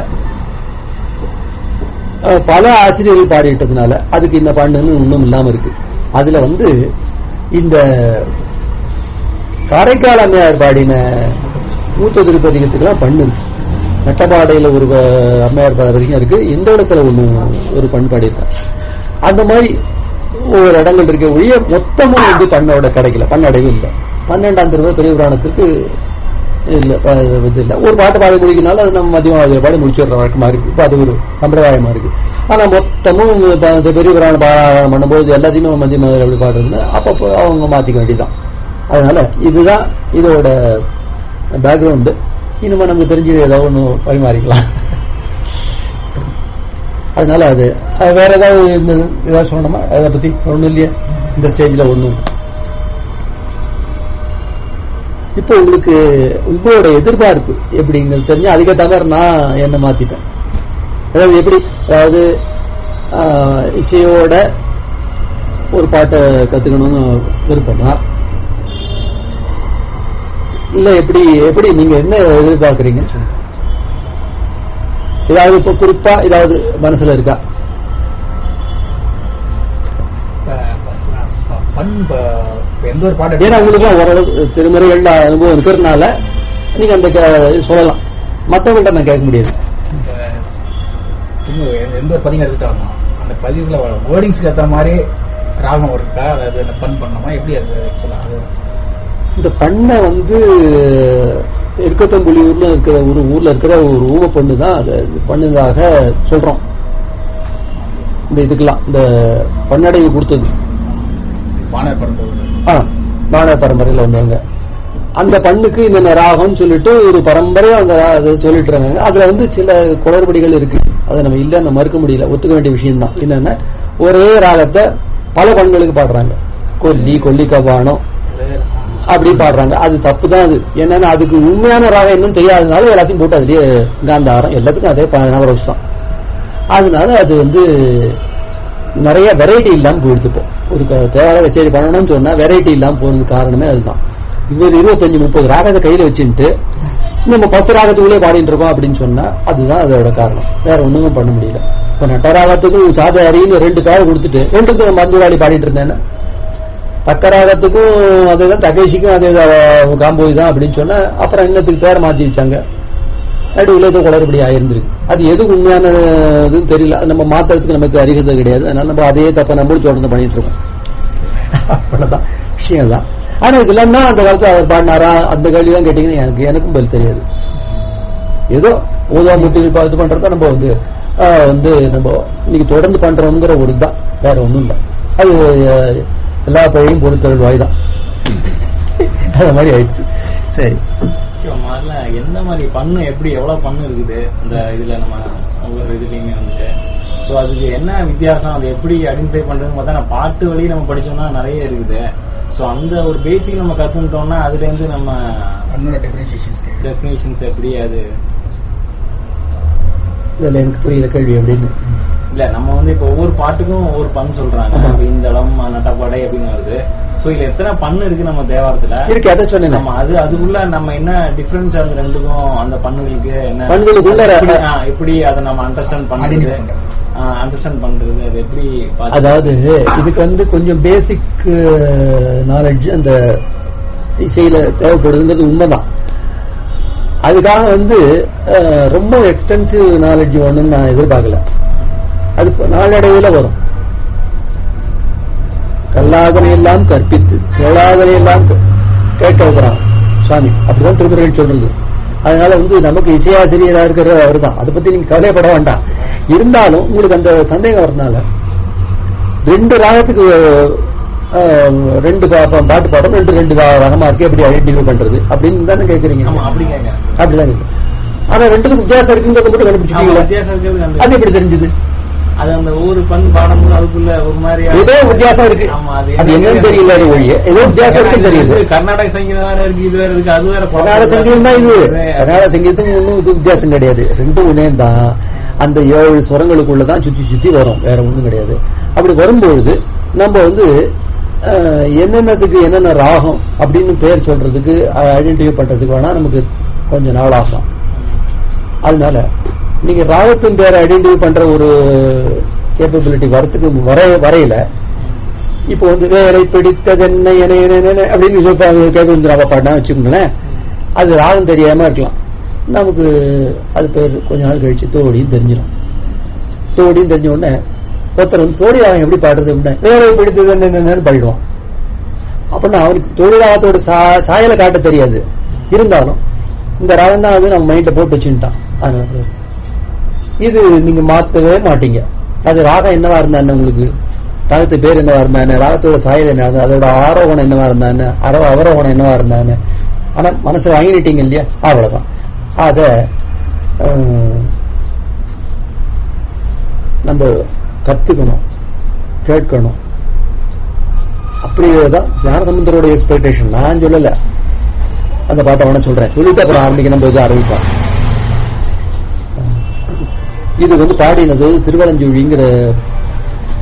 அஹ், பல ஆசிரியர்கள் பாடிட்டதுனால அதுக்கு இந்த பாண்டுன்னு ஒண்ணும் இல்லாம இருக்கு அதுல வந்து இந்த காரைக்கால் அம்மையார் பாடின மூத்த திருப்பதிகத்துக்கெல்லாம் பண்ணு இருக்கு நட்டபாடையில ஒரு அஹ், அம்மையார் பதிகம் இருக்கு இந்த இடத்துல ஒண்ணு ஒரு பண் பாடியிருக்காங்க அந்த மாதிரி ஒவ்வொரு இடங்கள் இருக்க ஒழிய மொத்தமும் வந்து பண்ணோட கிடைக்கல பண்ணடைவு இல்லை பன்னெண்டாம் திருவிழா பெரிய புராணத்துக்கு இல்ல அஹ், இது இல்ல ஒரு பாட்டு பாடி முடிக்கனால அது நம்ம மதியம் பாடி முடிச்சிடுற வழக்கமா இருக்கு இப்ப அது ஒரு சம்பிரதாயமா இருக்கு ஆனா மொத்தமும் இப்ப இந்த பெரிய புராண பாராயணம் பண்ணும்போது எல்லாத்தையுமே மதியம் அப்படி பாடுறதுன்னு அப்பப்போ அவங்க மாத்திக்க வேண்டியதுதான் அதனால இதுதான் இதோட பேக்ரவுண்டு இனிமே நமக்கு தெரிஞ்சு ஏதாவது ஒன்று பரிமாறிக்கலாம் அதனால அது அது வேற ஏதாவது இந்த ஏதாவது சொல்லணுமா அதை பத்தி ஒண்ணும் இல்லையா இந்த ஸ்டேஜ்ல ஒண்ணும் இப்போ உங்களுக்கு உங்களோட எதிர்பார்ப்பு எப்படிங்கிறது தெரிஞ்சு அதுக்கேற்ற மாதிரி நான் என்ன மாத்திப்பேன் அதாவது எப்படி அதாவது ஆஹ், இசையோட ஒரு பாட்டை கத்துக்கணும்னு விருப்பமா இல்ல எப்படி எப்படி நீங்க என்ன எதிர்பார்க்கறீங்க ஏதாவது இப்ப குறிப்பா ஏதாவது மனசுல இருக்கா இப்ப- இப்ப சொன்னா- இப்ப பண் இப்ப- இப்ப எந்த ஒரு பாட்டு ஏன்னா உங்களுக்கு ஓரளவு திருமுறைகள்ல அனுபவம் இருக்கிறதுனால நீங்க அந்த க- இது சொல்லலாம் மத்தவங்கள்ட்ட நான் கேட்க முடியாது இப்ப திரும்ப எந்த- எந்த ஒரு பதிகம் எடுத்துட்டாலும் அந்த பதியத்துல வேர்டிங்ஸ்க்கு ஏத்த மாதிரி ராகம் இருக்கா அதாவது அந்த பண் பண்ணணுமா எப்படி அது சொல்லலாம் அது இந்த பண்ணை வந்து இருக்கத்தம்புலி ஊர்ல இருக்கிற ஒரு ஊர்ல இருக்கிற ஒரு ஊம பொண்ணு தான் அதை பண்ணதாக சொல்றோம் இந்த இதுக்கெல்லாம் இந்த பண்ணடைவு கொடுத்தது பானர் பண்றது ஆ மாணவ பரம்பரையில வந்தவங்க அந்த பண்ணுக்கு இந்த ராகம்னு சொல்லிட்டு ஒரு பரம்பரையா அந்த ரா- அதை சொல்லிட்டு இருக்காங்க அதுல வந்து சில குளறுபடிகள் இருக்கு அதை நம்ம இல்ல நம்ம மறுக்க முடியல ஒத்துக்க வேண்டிய விஷயம் தான் என்னன்னா ஒரே ராகத்தை பல பண்களுக்கு பாடுறாங்க கொல்லி கொல்லி கபானம் அப்படி பாடுறாங்க அது தப்பு தான் அது என்னன்னா அதுக்கு உண்மையான ராகம் என்னன்னு தெரியாதனால எல்லாத்தையும் போட்டு அதுலயே காந்தாரம் எல்லாத்துக்கும் அதே பதினாறு வருஷம் தான் அதனால அது வந்து நிறைய வெரைட்டி இல்லாம போயிடுது இப்போ ஒரு க- தேவார கச்சேரி பண்ணணும்னு சொன்னா வெரைட்டி இல்லாம போனதுக்கு காரணமே அதுதான் இவர் இருபத்தஞ்சு முப்பது ராகத்தை கையில வச்சுட்டு நம்ம பத்து ராகத்துக்குள்ளே பாடிட்டு இருக்கோம் அப்படின்னு சொன்னா அதுதான் அதோட காரணம் வேற ஒண்ணுமே பண்ண முடியல இப்ப நட்டராகத்துக்கும் சாதாரின்னு ரெண்டு பேர் கொடுத்துட்டு ரெண்டுக்கும் மந்துவாளி பாடிட்டு இருந்தேன்னா தக்கராகத்துக்கும் அதுதான் தகேஷிக்கும் அதே தான் காம்போதி தான் அப்படின்னு சொன்னா அப்புறம் இன்னத்துக்கு பேர் மாத்தி வச்சாங்க நடுவில் ஏதோ குளறுபடி ஆயிருந்திருக்கு அது எது உண்மையான இதுன்னு தெரியல அது நம்ம மாத்துறதுக்கு நமக்கு அறிகதை கிடையாது அதனால நம்ம அதே தப்ப நம்மளும் தொடர்ந்து பண்ணிட்டு இருக்கோம் அவ்வளவுதான் விஷயம் தான் ஆனா இதெல்லாம் தான் அந்த காலத்துல அவர் பாடினாரா அந்த கேள்வி தான் கேட்டீங்கன்னா எனக்கு எனக்கும் பதில் தெரியாது ஏதோ ஓதா முத்தி இது பண்றதா நம்ம வந்து ஆஹ், வந்து நம்ம இன்னைக்கு தொடர்ந்து பண்றோங்கிற ஒரு இதுதான் வேற ஒண்ணும் இல்லை அது ஆஹ், எல்லா பழையும் பொறுத்தல் வாய் தான் அது மாதிரி ஆயிடுச்சு சரி சரி, முதல்ல எந்த மாதிரி பண்ணு எப்படி எவ்வளவு பண்ணு இருக்குது இந்த இதுல நம்ம ஒவ்வொரு இதுலயுமே வந்துட்டு சோ அதுக்கு என்ன வித்தியாசம் அது எப்படி ஐடென்டிஃபை பண்றதுன்னு பார்த்தா நான் பாட்டு வழி நம்ம படிச்சோம்னா நிறைய இருக்குது சோ அந்த ஒரு பேசிக் நம்ம கத்துக்கிட்டோம்னா அதுல இருந்து நம்ம பண்ணோட டிஃபரன்சியேஷன்ஸ் டெஃபினேஷன்ஸ் எப்படி அது இதுல எனக்கு புரியல கேள்வி அப்படின்னு இல்ல நம்ம வந்து இப்ப ஒவ்வொரு பாட்டுக்கும் ஒவ்வொரு பண் சொல்றாங்க ஆமா. இப்ப இந்த இடம் நட்டப்பாடை அப்படின்னு வருது சோ இதுல எத்தனை பண்ணு இருக்கு நம்ம தேவாரத்துல இருக்கு அதை சொன்னேன் நம்ம அது அதுக்குள்ள நம்ம என்ன டிஃபரன்ஸ் அந்த ரெண்டுக்கும் அந்த பண்ணுகளுக்கு என்ன பண்ணுகளுக்குள்ள எப்படி, ஆ, எப்படி அதை நம்ம அண்டர்ஸ்டாண்ட் பண்றது Identify பண்றது. அண்டர்ஸ்டாண்ட் பண்றது அது எப்படி பாத்து- அதாவது இதுக்கு வந்து கொஞ்சம் பேசிக் நாலேஜ் அந்த இசையில தேவைப்படுதுங்கிறது உண்மைதான் அதுக்காக வந்து அஹ், ரொம்ப எக்ஸ்டென்சிவ் நாலேஜ் வேணும்னு நான் எதிர்பார்க்கல அது இப்ப நாளடைவில் வரும் கல்லாதனை எல்லாம் கற்பித்து கேளாதனை எல்லாம் கே- கேட்க வைக்கிறான் சுவாமி அப்படிதான் திருமுறைகள் சொல்றது அதனால வந்து நமக்கு இசையாசிரியரா இருக்கிற அவர் தான் அதை பத்தி நீங்க கவலைப்பட வேண்டாம் இருந்தாலும் உங்களுக்கு அந்த சந்தேகம் வரனால ரெண்டு ராகத்துக்கு அஹ், ரெண்டு பா- பா- பாட்டு பாடம் ரெண்டு ரெண்டு ரா- ராகமா இருக்கு எப்படி ஐடென்டிஃபை பண்றது அப்படின்னு தானே கேக்குறீங்க ஆமா அப்படி கேங்க அப்படிதான் இருக்கு ஆனா ரெண்டுக்கும் வித்தியாசம் இருக்குங்கிறத மட்டும் ஆமா, கண்டுபிடிச்சிட்டீங்களா வித்தியாசம் இருக்கிறது அந்த- அது எப்படி தெரிஞ்சது அது அந்த ஒவ்வொரு பண் பாடும்போது அதுக்குள்ள ஒரு மாதிரி ஏதோ வித்தியாசம் இருக்கு ஆமா அது என்னன்னு தெரியல அது ஒழிய ஏதோ வித்தியாசம் இருக்குன்னு தெரியுது கர்நாடக சங்கீதம் வேற இருக்கு இது வேற இருக்கு அது வேற கர்நாடக சங்கீதம் தான் இது கர்நாடக சங்கீதத்துக்கு ஒன்றும் இது வித்தியாசம் கிடையாது ரெண்டும் ஒன்னே தான் அந்த ஏழு சுரங்களுக்குள்ள தான் சுத்தி சுத்தி வரும் வேற ஒண்ணும் கிடையாது அப்படி வரும்பொழுது நம்ம வந்து அஹ், என்னென்னதுக்கு என்னென்ன ராகம் அப்படின்னு பேர் சொல்றதுக்கு ஐடென்டிஃபை பண்றதுக்கு வேணா நமக்கு கொஞ்ச நாள் ஆகும் அதனால நீங்க ராகத்தின் பேரை ஐடென்டிஃபை பண்ற ஒரு கேப்பபிலிட்டி வரத்துக்கு வர வரையில இப்போ வந்து வேலை பிடித்ததென்ன என என என அப்படின்னு சொல்லிப்பாங்க கேட்க பாடினா வச்சுக்கோங்களேன் அது ராகம் தெரியாம இருக்கலாம் நமக்கு அது பேர் கொஞ்ச நாள் கழிச்சு தோடியும் தெரிஞ்சிடும் தோடியும் தெரிஞ்ச உடனே ஒருத்தர் வந்து தோடி ராகம் எப்படி பாடுறது அப்படின்னா வேலை பிடித்தது என்னன்னு பாடிடுவான் அப்படின்னா அவனுக்கு தோடி ராகத்தோட சா- சாயலை காட்ட தெரியாது இருந்தாலும் இந்த ராகம் தான் அது நம்ம மைண்ட போட்டு வச்சுட்டான் அதனால இது நீங்க மாத்தவே மாட்டீங்க அது ராகம் என்னவா இருந்தா என்ன உங்களுக்கு ராகத்து பேர் என்னவா இருந்தா என்ன ராகத்தோட சாயல் என்ன இருந்தா, அதோட ஆரோகணம் என்னவா இருந்தா என்ன அரோ அவரோகணம் என்னவா இருந்தா என்ன ஆனா மனசு வாங்கிட்டீங்க இல்லையா அவ்வளவுதான் அத அஹ், நம்ம கத்துக்கணும் கேட்கணும் அப்படியேதான் ஞானசமுந்தரோட எக்ஸ்பெக்டேஷன் நான் சொல்லல அந்த பாட்டை வேணா சொல்றேன் சொல்லிட்டு அப்புறம் ஆரம்பிக்க நம்ம இது ஆரம்பிப்போம் இது வந்து பாடினது திருவலஞ்சூழிங்கிற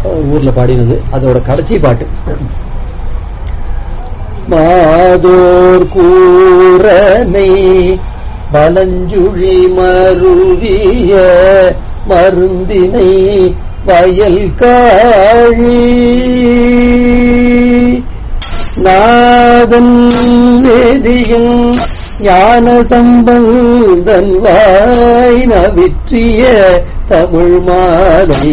அஹ், ஊர்ல பாடினது அதோட கடைசி பாட்டு மாதோர் கூரனை வலஞ்சுழி மருவிய மருந்தினை வயல் காழி நாதன் வேதியும் ஞான சம்பந்தன் வாய் நவிற்றிய தமிழ் மாலை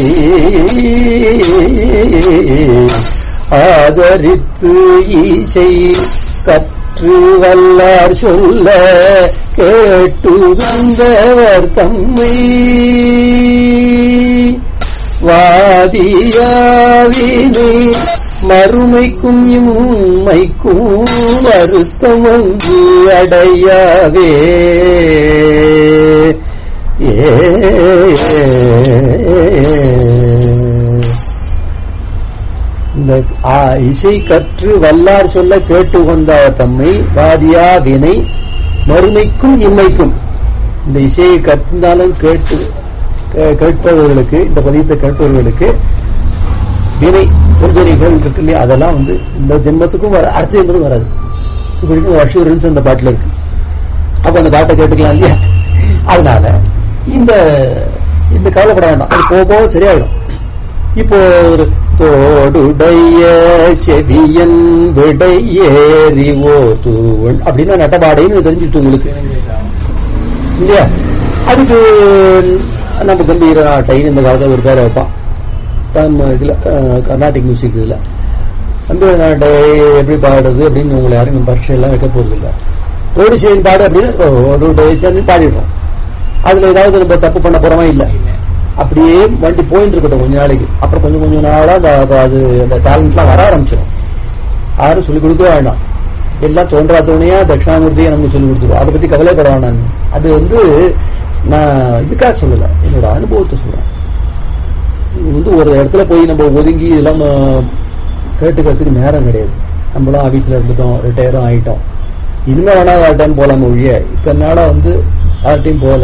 ஆதரித்து ஈசை கற்று வல்லார் சொல்ல கேட்டு வந்தவர் தம்மை வாதியாவினை மறுமைக்கும் இம்மைக்கும் வருத்தம் ஒன்று அடையாவே ஏ இந்த ஆ, இசை கற்று வல்லார் சொல்ல கேட்டு கொண்டார் தம்மை வாதியா வினை மறுமைக்கும் இம்மைக்கும் இந்த இசையை கற்றிருந்தாலும் கேட்டு கே- கேட்பவர்களுக்கு இந்த பதியத்தை கேட்பவர்களுக்கு வினை பொறுத்தவரைகள் இருக்கு இல்லையா அதெல்லாம் வந்து இந்த ஜென்மத்துக்கும் வர அடுத்த ஜென்மத்துக்கும் வராது இப்படிக்கும் ஒரு அஷூரன்ஸ் அந்த பாட்டுல இருக்கு அப்ப அந்த பாட்டை கேட்டுக்கலாம் இல்லையா அதனால இந்த இந்த கவலைப்பட வேண்டாம் அது போக போக சரியாயிடும் இப்போ ஒரு தோடுடைய செவியன் விடையேறி ஓதுவன் அப்படின்னா நட்டபாடைன்னு தெரிஞ்சுட்டு உங்களுக்கு இல்லையா அதுக்கு நம்ம கம்பீர நாட்டைன்னு இந்த காலத்துல ஒரு பேரை வைப்பான் தம் இதுல அஹ், கர்நாடிக் மியூசிக் இதுல கம்பீர நாட்டை எப்படி பாடுறது அப்படின்னு உங்களை யாரும் பரீட்சை எல்லாம் வைக்க போறது இல்ல ஓடிசைன் பாடு அப்படின்னு ஓடுடைசன்னு பாடிடுறோம் அதுல ஏதாவது நம்ம தப்பு பண்ண போறோமா இல்ல அப்படியே வண்டி போயிட்டு இருக்கட்டும் கொஞ்ச நாளைக்கு அப்புறம் கொஞ்சம் கொஞ்சம் நாளா அந்த அது அந்த டேலண்ட்லாம் வர ஆரம்பிச்சிடும் யாரும் சொல்லிக் கொடுக்க வேண்டாம் எல்லாம் தோன்றா தோணையா தட்சிணாமூர்த்தியை நமக்கு சொல்லிக் கொடுத்துருவோம் அதை பத்தி கவலைப்பட வேண்டாம் அது வந்து நான் இதுக்காக சொல்லல என்னோட அனுபவத்தை சொல்றேன் இது வந்து ஒரு இடத்துல போய் நம்ம ஒதுங்கி இதெல்லாம் ஆஹ், கேட்டுக்கிறதுக்கு நேரம் கிடையாது நம்மளும் ஆபீஸ்ல இருந்துட்டோம் ரிட்டையரும் ஆயிட்டோம் இனிமே வேணா யார்ட்டையும் போலாம் ஒழிய இத்தனை நாளா வந்து யார்ட்டையும் போகல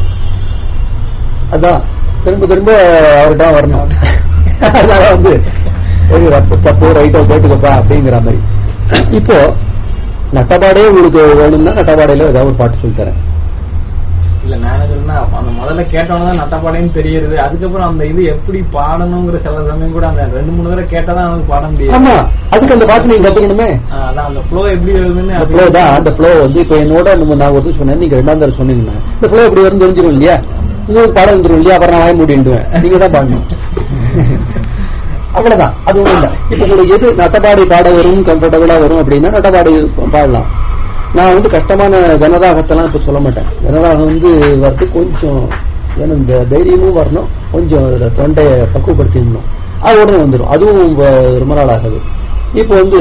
அதான் திரும்ப திரும்ப அவர்கிட்ட வரணும் அதனால வந்து ஒரு ரப்பு தப்பு ரைட்டோ கேட்டுக்கப்பா அப்படிங்கிற மாதிரி இப்போ நட்டபாடே உங்களுக்கு வேணும்னா நட்டபாடையில ஏதாவது ஒரு பாட்டு சொல்லி தரேன் இல்ல நான் என்ன சொல்றேன்னா, அந்த முதல்ல கேட்டவங்க தான் நட்டப்பாடைன்னு தெரியுது அதுக்கப்புறம் அந்த இது எப்படி பாடணுங்கிற சில சமயம் கூட அந்த ரெண்டு மூணு தடவை கேட்டாதான் அவனுக்கு பாட முடியும் ஆமா அதுக்கு அந்த பாட்டு நீங்க கத்துக்கணுமே ஆ, அதான் அந்த ஃப்ளோ எப்படி வருதுன்னு அந்த அது- ஃப்ளோ தான் அந்த ஃப்ளோ வந்து இப்ப என்னோட நம்ம நான் ஒரு சொன்னேன் நீங்க ரெண்டாம் தடவை சொன்னீங்கன்னா இந்த ஃப்ளோ எப்படி வரும் தெரிஞ்சிடும் இல்லையா உங்களுக்கு பாடம் வந்துடும் இல்லையா அப்புறம் நான் வாய மூடிடுவேன் நீங்க தான் பாடணும் அவ்வளவுதான் அது ஒண்ணும் இல்ல இப்ப உங்களுக்கு எது நட்டபாடி பாட வரும் கம்ஃபர்டபுளா வரும் அப்படின்னா நட்டபாடி பாடலாம் நான் வந்து கஷ்டமான கனராகத்தெல்லாம் இப்ப சொல்ல மாட்டேன் கனராகம் வந்து வரது கொஞ்சம் ஏன்னா இந்த தைரியமும் வரணும் கொஞ்சம் அதுல தொண்டையை பக்குவப்படுத்திடணும் அது உடனே வந்துடும் அதுவும் வ- ரொம்ப நாள் ஆகுது இப்போ வந்து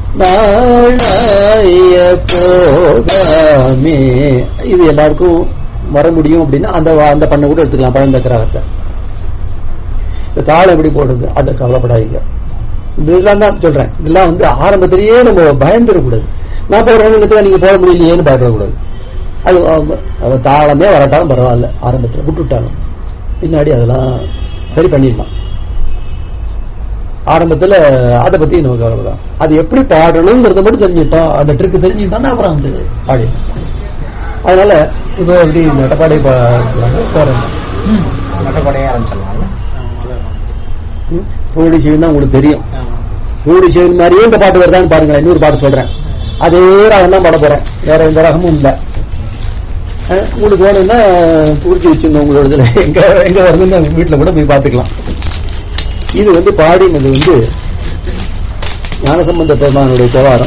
நாளாய போகாமே இது எல்லாருக்கும் வர முடியும் அப்படின்னா அந்த வா- அந்த பண்ண கூட எடுத்துக்கலாம் பழந்தக்கராகத்தை இந்த தாளம் எப்படி போடுறது அதை கவலைப்படாதீங்க இதெல்லாம் தான் சொல்றேன் இதெல்லாம் வந்து ஆரம்பத்திலேயே நம்ம பயந்துடக்கூடாது நான் போடுறேன்னு நீங்க போட முடியலையேன்னு பயப்படக்கூடாது அது அவ- அவ தாளமே வரட்டாலும் பரவாயில்ல ஆரம்பத்துல விட்டுவிட்டாலும் பின்னாடி அதெல்லாம் சரி பண்ணிடலாம் ஆரம்பத்துல அதை பத்தி நம்ம கவலைப்படாம் அது எப்படி பாடணுங்கிறத மட்டும் தெரிஞ்சுட்டோம் அந்த ட்ரிக் தெரிஞ்சுட்டோம்னா அப்புறம் வந்து பாடிடலாம் அதனால இப்போ எப்படி நட்டப்பாடை போறேன் நட்டப்படையே ஆரம்பிச்சிடலாம்ல ஆ, முதல்ல. தோடி செய்யும் உங்களுக்கு தெரியும் ஆமா. தோடி செய்யும் மாதிரியே இந்த பாட்டு வருதான்னு பாருங்களேன் இன்னொரு பாட்டு சொல்றேன் அதே ராகம் தான் பாட போறேன் வேற எந்த ராகமும் இல்ல அஹ், உங்களுக்கு வேணும்னா குறிச்சு வச்சுங்க உங்களோட இதுல எங்க எங்க வருதுன்னு வீட்டுல கூட போய் பாத்துக்கலாம் இது வந்து பாடினது வந்து ஞானசம்பந்த பெருமானுடைய தேவாரம்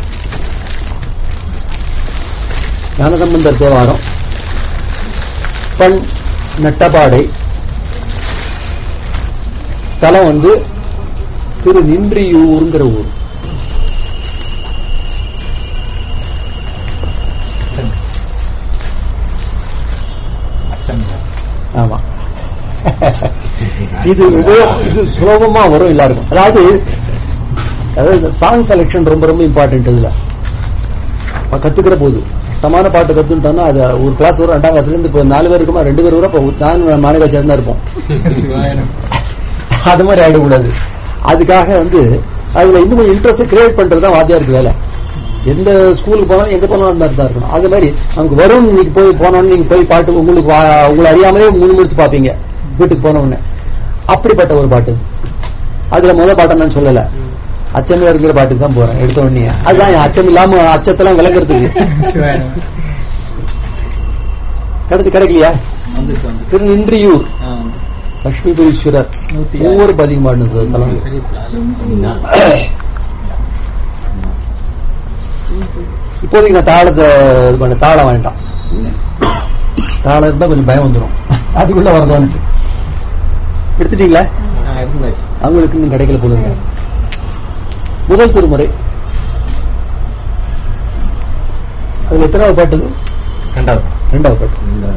ஞானசம்பந்தர் தேவாரம் பண் நட்டபாடை ஸ்தலம் வந்து திரு நின்றியூருங்கிற ஊர் அச்சன் அச்சன் ஆமா இது உபயோ- இது சுலபமா வரும் எல்லாருக்கும் அதாவது அதாவது சாங் செலெக்ஷன் ரொம்ப ரொம்ப இம்பார்ட்டன்ட் இதுல அப்ப கத்துக்கிற போது கஷ்டமான பாட்டு கத்துட்டோம்னா அது ஒரு கிளாஸ் வரும் ரெண்டாம் கிளாஸ்ல இருந்து இப்போ நாலு பேர் இருக்குமா ரெண்டு பேர் வரும் இப்போ நான் மாநகராட்சியா தான் இருப்போம் அது மாதிரி ஆயிடக்கூடாது அதுக்காக வந்து அதுல இன்னும் கொஞ்சம் இன்ட்ரெஸ்ட் கிரியேட் பண்றது தான் வாத்தியாருக்கு வேலை எந்த ஸ்கூலுக்கு போனாலும் எங்க போனாலும் அந்த மாதிரி தான் இருக்கணும் அது மாதிரி நமக்கு வரும் இன்னைக்கு போய் போனோன்னு நீங்க போய் பாட்டு உங்களுக்கு வா- உங்களை அறியாமலே முழு முடிச்சு பாப்பீங்க வீட்டுக்கு போன உடனே அப்படிப்பட்ட ஒரு பாட்டு அதுல முதல் பாட்டை நான் சொல்லல அச்சமே இருக்கிற பாட்டுக்கு தான் போறேன் எடுத்த உடனே அதுதான் என் அச்சம் இல்லாம அச்சத்தெல்லாம் விளங்குறதுக்கு கிடைச்சு கிடைக்கலையா வந்துட்டு வந்து திருநின்றியூர் ஆ, வந்து. லட்சுமிபுரீஸ்வரர் நூத்தி ஒவ்வொரு பதிகம் பாடுனது தலம் இப்போதைக்கு நான் தாளத்தை இது பண்ண தாளம் வேண்டாம் தாளம் இருந்தா கொஞ்சம் பயம் வந்துடும் அதுக்குள்ள வரதோன்ட்டு எடுத்துட்டீங்களா ஆ, இருந்தாச்சு அவங்களுக்கு இன்னும் கிடைக்கல போல இருக்கு. முதல் திருமுறை அதுல எத்தனாவது பாட்டு இது? ரெண்டாவது ரெண்டாவது பாட்டு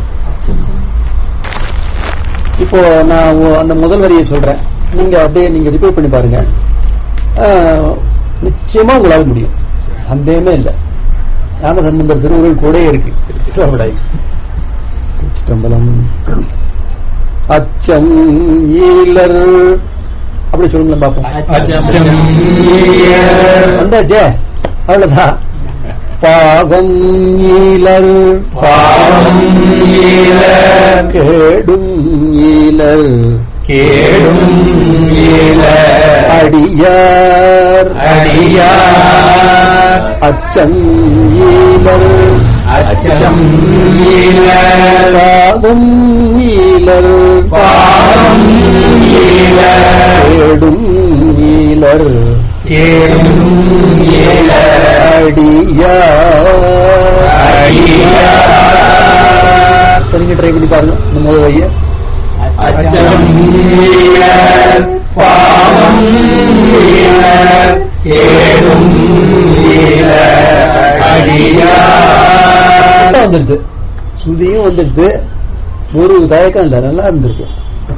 இப்போ நான் ஒ- அந்த முதல் வரியை சொல்றேன் நீங்க அப்படியே நீங்க ரிப்பீட் பண்ணி பாருங்க ஆஹ், நிச்சயமா உங்களால முடியும் சந்தேகமே இல்லை ஞான சம்பந்தர் திருவுருள் கூட இருக்கு திருச்சிற்றம்பலம் திருச்சிற்றம்பலம் அச்சம் ஈலர் அப்படி சொல்லுங்களேன் பாப்போம் அச்சம் வந்தாச்சே அவ்வளவுதான் பாகம் ஈலர் பாவம் ஈலர். கேடும் ஈலர் கேடும் ஈலர். அடியார் அடியார். அச்சம் ஈலர் அச்சம் ஈலர். பாகம் ஈலர் பாவம் ஈலர். கேடும் ஈலர் கேடும் ஈலர். அடியார் அடியார். சரிங்க ட்ரை பண்ணி பாருங்க இந்த முதல் வழியை அச்சம் ஈலர். பாவம் ஈலர். கேடும் ஈலர். அடியார். கரெக்டா வந்துருது சுதியும் வந்துடுது ஒரு தயக்கம் இல்ல நல்லா இருந்திருக்கு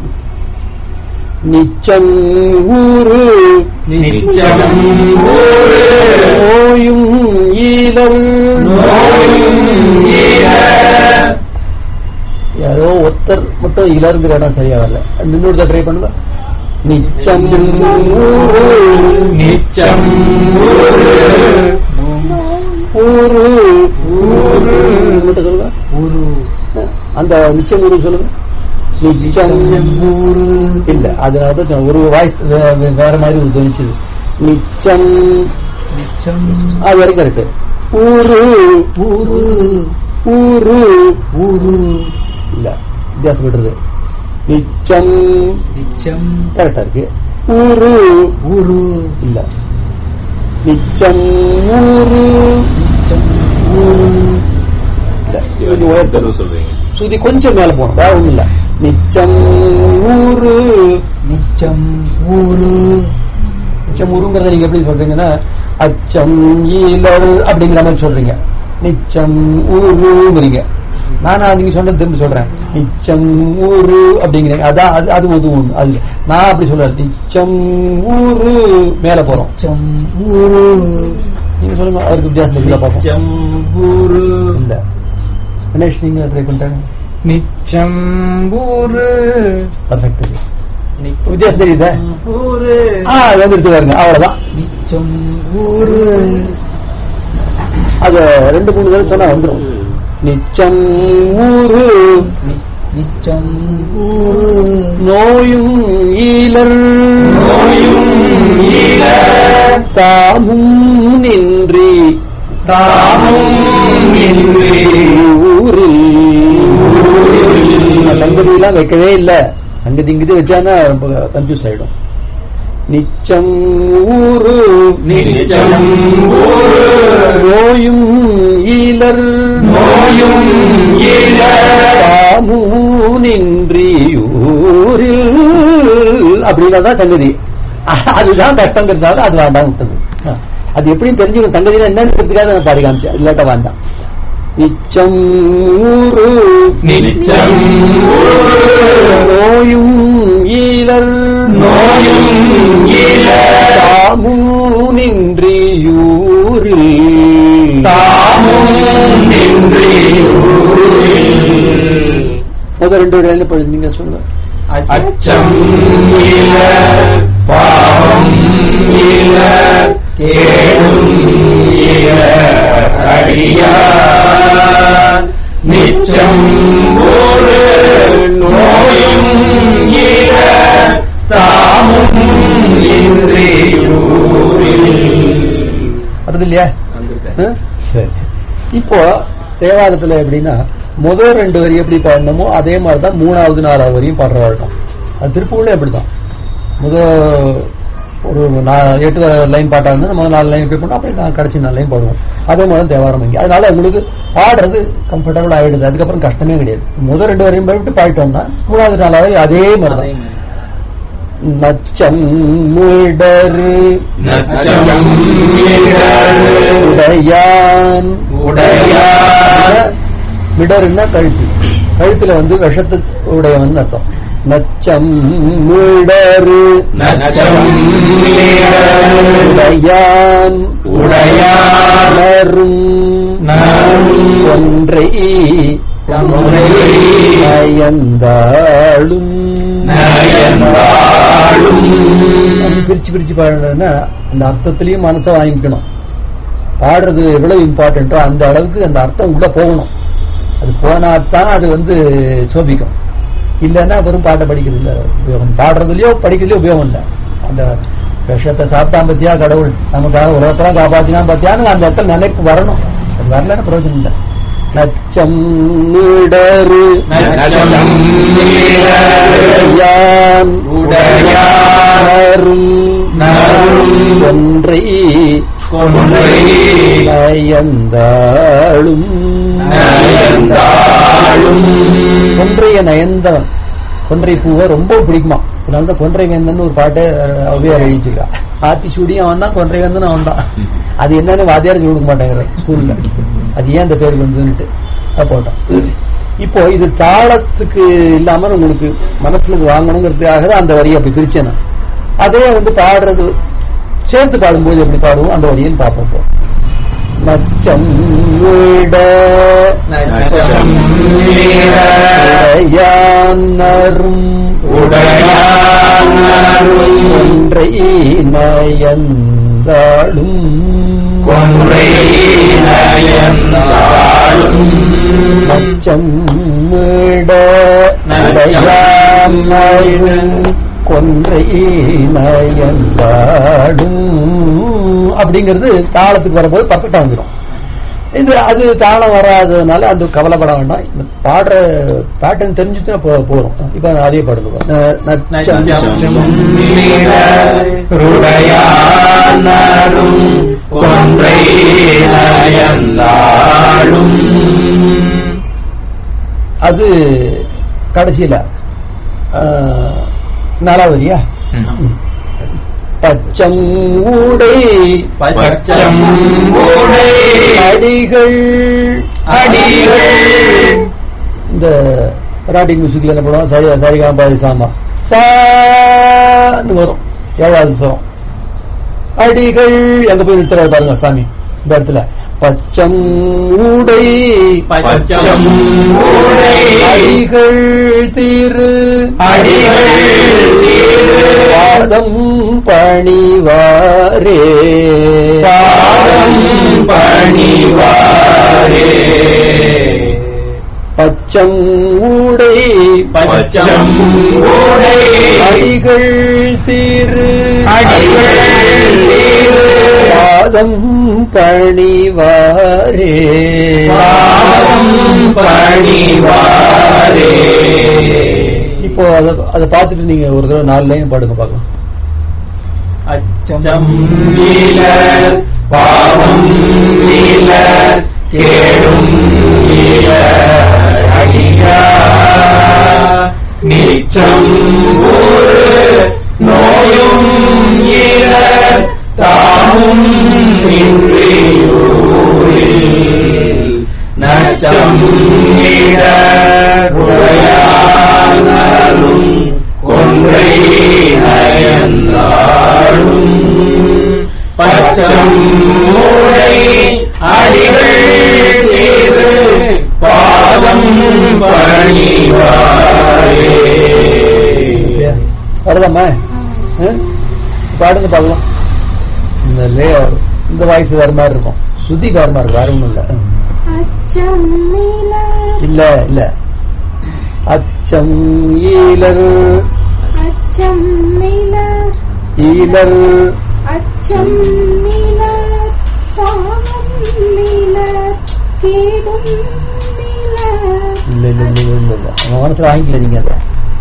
நிச்சம் ஊரு நிச்சம் ஊரு. நோயும் ஈழல் நோயும் ஈழல். ஏதோ ஒருத்தர் மட்டும் இலர்ந்து இடம் சரியா வரல இன்னொரு ட்ரை பண்ணுங்க நிச்சம் ஊரு நிச்சம் ஊரு. ஊரு ஊரு மட்டும் சொல்லுங்க ஊரு அந்த நிச்சயம் ஊரு சொல்லுங்க நிச்சம் ஊரு இல்ல அதனாலதான் சொன்னேன். ஒரு வாய்ஸ் வேற மாதிரி ஒரு துணிச்சுது நிச்சம் நிச்சம் அது வரைக்கும் இருக்கு ஊரு ஊரு ஊரு ஊரு இல்ல வித்தியாசம் விட்டுறது நிச்சம் நிச்சம் கரெக்டா இருக்கு ஊரு ஊரு இல்ல நிச்சம் ஊரு நிச்சம் ஊரு இல்ல கொஞ்சம் உயர்த்தணும் சொல்றீங்க சுதி கொஞ்சம் மேல போகணும் வேற ஒண்ணும் இல்ல நிச்சம் ஊரு நிச்சம் ஊரு நிச்சயம் ஊருங்கிறத நீங்க எப்படி சொல்றீங்கன்னா அச்சம் ஈழல் அப்படிங்கிற மாதிரி சொல்றீங்க நிச்சம் ஊருங்கிறீங்க நானா நீங்க சொன்னது திரும்ப சொல்றேன் நிச்சம் ஊரு அப்படிங்கிறீங்க அதான் அது அது ஒரு ஒண்ணு அது நான் அப்படி சொல்றேன் நிச்சம் ஊரு மேல போறோம் நிச்சம் ஊரு நீங்க சொல்லுங்க அவருக்கு வித்தியாசம் தெரியல பார்ப்போம் நிச்சம் ஊரு. இல்ல கணேஷ் நீங்க ட்ரை பண்ணிட்டாங்க நிச்சம் ஊரு. பர்ஃபெக்ட் வித்தியாசம் தெரியுதா ஊரு. ஆ அது வந்துருச்சு பாருங்க அவ்வளவுதான் நிச்சம் ஊரு அது ரெண்டு மூணு தடவை சொன்னா வந்துரும் நிச்சம் ஊரு நி- நிச்சம் ஊரு நோயும் ஈலர் நோயும் ஈலர். தாமும் நின்றி தாமும் நின்றி ஊரில் ஊரில். சங்கதி எல்லாம் வைக்கவே இல்ல சங்கதி இங்கிட்டு வச்சானா கன்ஃபியூஸ் ஆயிடும் நிச்சம் ஊரு நிச்சம் ஊரு. நோயும் ஈலர் நோயும் ஈலர். தாமூனின்றி ஊரில் அப்படின்னா தான் சங்கதி அதுதான் கஷ்டங்கிறதுனால அது வேண்டாம் விட்டது அது எப்படின்னு தெரிஞ்சுக்கணும் சங்கதினா என்னங்கிறதுக்காக நான் பாடி காமிச்சேன் இல்லாட்ட வேண்டாம் நிச்சம் ஊரு நிச்சம் ஊரு. நோயும் ஈலர் நோயும் ஈலர். தாமூனின்றி ஊரில் தாமும் நின்றி ஊரில். முதல் ரெண்டு வரையில நீங்க சொல்லுங்க அச்சம் இல பாவம் இல கேடும் இல அடியார் நிச்சம் ஒரு நோயும் இல தாமும் இன்றியூரில் வருது இல்லையா ஆ? சரி இப்போ தேவாரத்துல எப்படின்னா முதல் ரெண்டு வரி எப்படி பாடணுமோ அதே மாதிரி தான் மூணாவது நாலாவது வரியும் பாடுற வழக்கம் அது திருப்பூர்ல அப்படிதான் முதல் ஒரு நா- எட்டு லைன் பாட்டா இருந்து முதல் நாலு லைன் எப்படி பண்ணோம் அப்படியே நான் கடைசி நாலு லைன் பாடுவோம் அதே மாதிரி தான் தேவாரம் இங்கே அதனால உங்களுக்கு பாடுறது கம்ஃபர்டபுள் ஆயிடுது அதுக்கப்புறம் கஷ்டமே கிடையாது முதல் ரெண்டு வரையும் போயிட்டு பாடிட்டோம்னா மூணாவது நாலாவது அதே மாதிரி அதே தான் மாதிரி. நச்சம் முடரு நச்சம் இடரு உடையான் உடையான் மிடருன்னா கழுத்து கழுத்துல வந்து விஷத்து உடையவன் அர்த்தம் நச்சம் மிடரு நச்சம் இடரு உடையான் உடையான் நரும் நரும் ஒன்றை ஒன்றை நயந்தாளும் நயந்தாளும் அப்படி பிரிச்சு பிரிச்சு பாடுறதுன்னா அந்த அர்த்தத்திலையும் மனசை வாங்கிக்கணும் பாடுறது எவ்வளவு இம்பார்ட்டன்ட்டோ அந்த அளவுக்கு அந்த அர்த்தம் உள்ள போகணும் அது போனாதான் அது வந்து சோபிக்கும் இல்லைன்னா வெறும் பாட்டை படிக்கிறது இல்ல உபயோகம் பாடுறதுலயோ படிக்கிறதுலயோ உபயோகம் இல்லை அந்த விஷத்தை சாப்பிட்டான் பத்தியா கடவுள் நமக்காக உலகத்தெல்லாம் காப்பாத்தினா பத்தியான்னு அந்த இடத்துல நினைப்பு வரணும் அது வரலன்னு பிரயோஜனம் இல்லை நச்சம் இடரு நச்சம் இடரு யான் உடையாரும் நரும் ஒன்றை கொன்றை நயந்தாளும் நயந்தாளும் கொன்றைய நயந்தவன் கொன்றை பூவை ரொம்ப பிடிக்குமா அதனாலதான் கொன்றை வேந்தன் ஒரு பாட்டை அவ்வையார் எழுதிச்சிருக்கா ஆத்தி சூடியும் அவன் தான் கொன்றை வேந்தன் அவன் தான் அது என்னன்னு வாத்தியார் சொல்லி கொடுக்க மாட்டேங்கிற ஸ்கூல்ல அது ஏன் அந்த பேர் வந்துன்னுட்டு அது போட்டோம் இப்போ இது தாளத்துக்கு இல்லாம உங்களுக்கு மனசுல இது வாங்கணுங்கிறதுக்காக தான் அந்த வரியை அப்படி பிரிச்சேன் நான். அதே வந்து பாடுறது சேர்த்து பாடும்போது எப்படி பாடுவோம் அந்த வரியும் பார்ப்போம் இப்போ. நச்சம் விட நச்சம் இட உடையானரும் உடையானரும் ஒன்றை நயந்தாளும் கொன்றை நயந்தாளும் நச்சம் விட நச்சம் உடையானரும் கொன்றை நயந்தாளும் அப்படிங்கிறது தாளத்துக்கு வரும்போது பர்ஃபெக்டா வந்துடும் இது அது தாளம் வராததுனால அந்த கவலைப்பட வேண்டாம் இந்த பாடுற பேட்டர்ன் தெரிஞ்சுச்சுன்னா போ- போதும் இப்ப அதே பாடுங்க ந- நச்சம் நச்சம் உடையானரும் கொன்றை நயந்தாளும் அது கடைசியில ஆ, நாலாவது வரியா பச்சம் ஊடை பச்சம் உடை அடிகள் அடிகள் இந்த கராட்டி மியூசிக்ல என்ன பண்ணுவோம் சரி சரிகாம் பாதி சாமா சான்னு வரும் ஏழாவது சரம் அடிகள் எங்க போய் நிறுத்துறாரு பாருங்க சாமி இந்த இடத்துல பச்சம் ஊடை பச்சம் உடை அடிகள் தீரு அடிகள் தீரு பாதம் பணிவாரே பாதம் பணிவாரே பச்சம் ஊடை பச்சம் உடை அடிகள் தீரு அடிகள் தீரு பாதம் பணிவாரே பாதம் பணிவாரே இப்போ அதை அதை பார்த்துட்டு நீங்க ஒரு தடவை நாலு லைன் பாடுங்க பார்க்கலாம் அச்சம் இல பாவம் இல கேடும் இல அடியா நிச்சம் ஒரு நோயும் இல தாமும் இன்றியூரில் நச்சம் இட உடையானரும் கொன்றை நயந்தாளும் பச்சம் மூளை அடிகள் தீரு பாதம் பணிவாரே பாடலாமா ஆ? பாடுங்க பார்க்கலாம் இந்த லே இந்த வாய்ஸ் வேற மாதிரி இருக்கும் சுத்தி வேற மாதிரி இருக்கும் வேற ஒண்ணும் இல்ல அச்சம் நீல இல்ல இல்ல அச்சம் ஈலர் அச்சம் நீல ஈலர் அச்சம் நீல பாவம் நீல கேடும் நீல இல்ல இல்ல இல்ல இல்ல இல்ல நம்ம மனசுல வாங்கிக்கல நீங்க அதை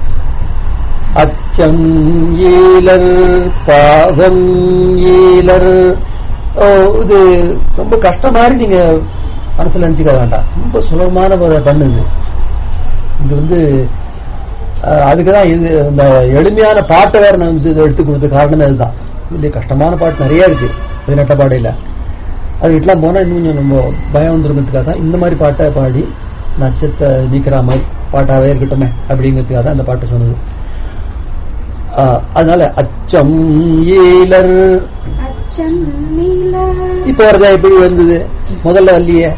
அச்சம் ஈலர் பாவம் ஈலர் ஓ இது ரொம்ப கஷ்டம் மாதிரி நீங்க மனசுல நினைச்சுக்க வேண்டாம் ரொம்ப சுலபமான ஒரு பண்ணுது இது வந்து அஹ், அதுக்குதான் இது இந்த எளிமையான பாட்டை வேற நம்ம இது எடுத்து கொடுத்த காரணமே அதுதான் இல்லையே கஷ்டமான பாட்டு நிறைய இருக்கு பதினெட்ட பாடையில அதுக்கிட்டலாம் போனா இன்னும் கொஞ்சம் நம்ம பயம் வந்துருக்கிறதுக்காக தான் இந்த மாதிரி பாட்டை பாடி நச்சத்தை நீக்கிற மாதிரி பாட்டாவே இருக்கட்டுமே அப்படிங்கிறதுக்காக தான் அந்த பாட்டை சொன்னது ஆஹ், அதனால அச்சம் ஈலர் அச்சம் நீல இப்ப வரதா எப்படி வந்தது முதல்ல வரலையே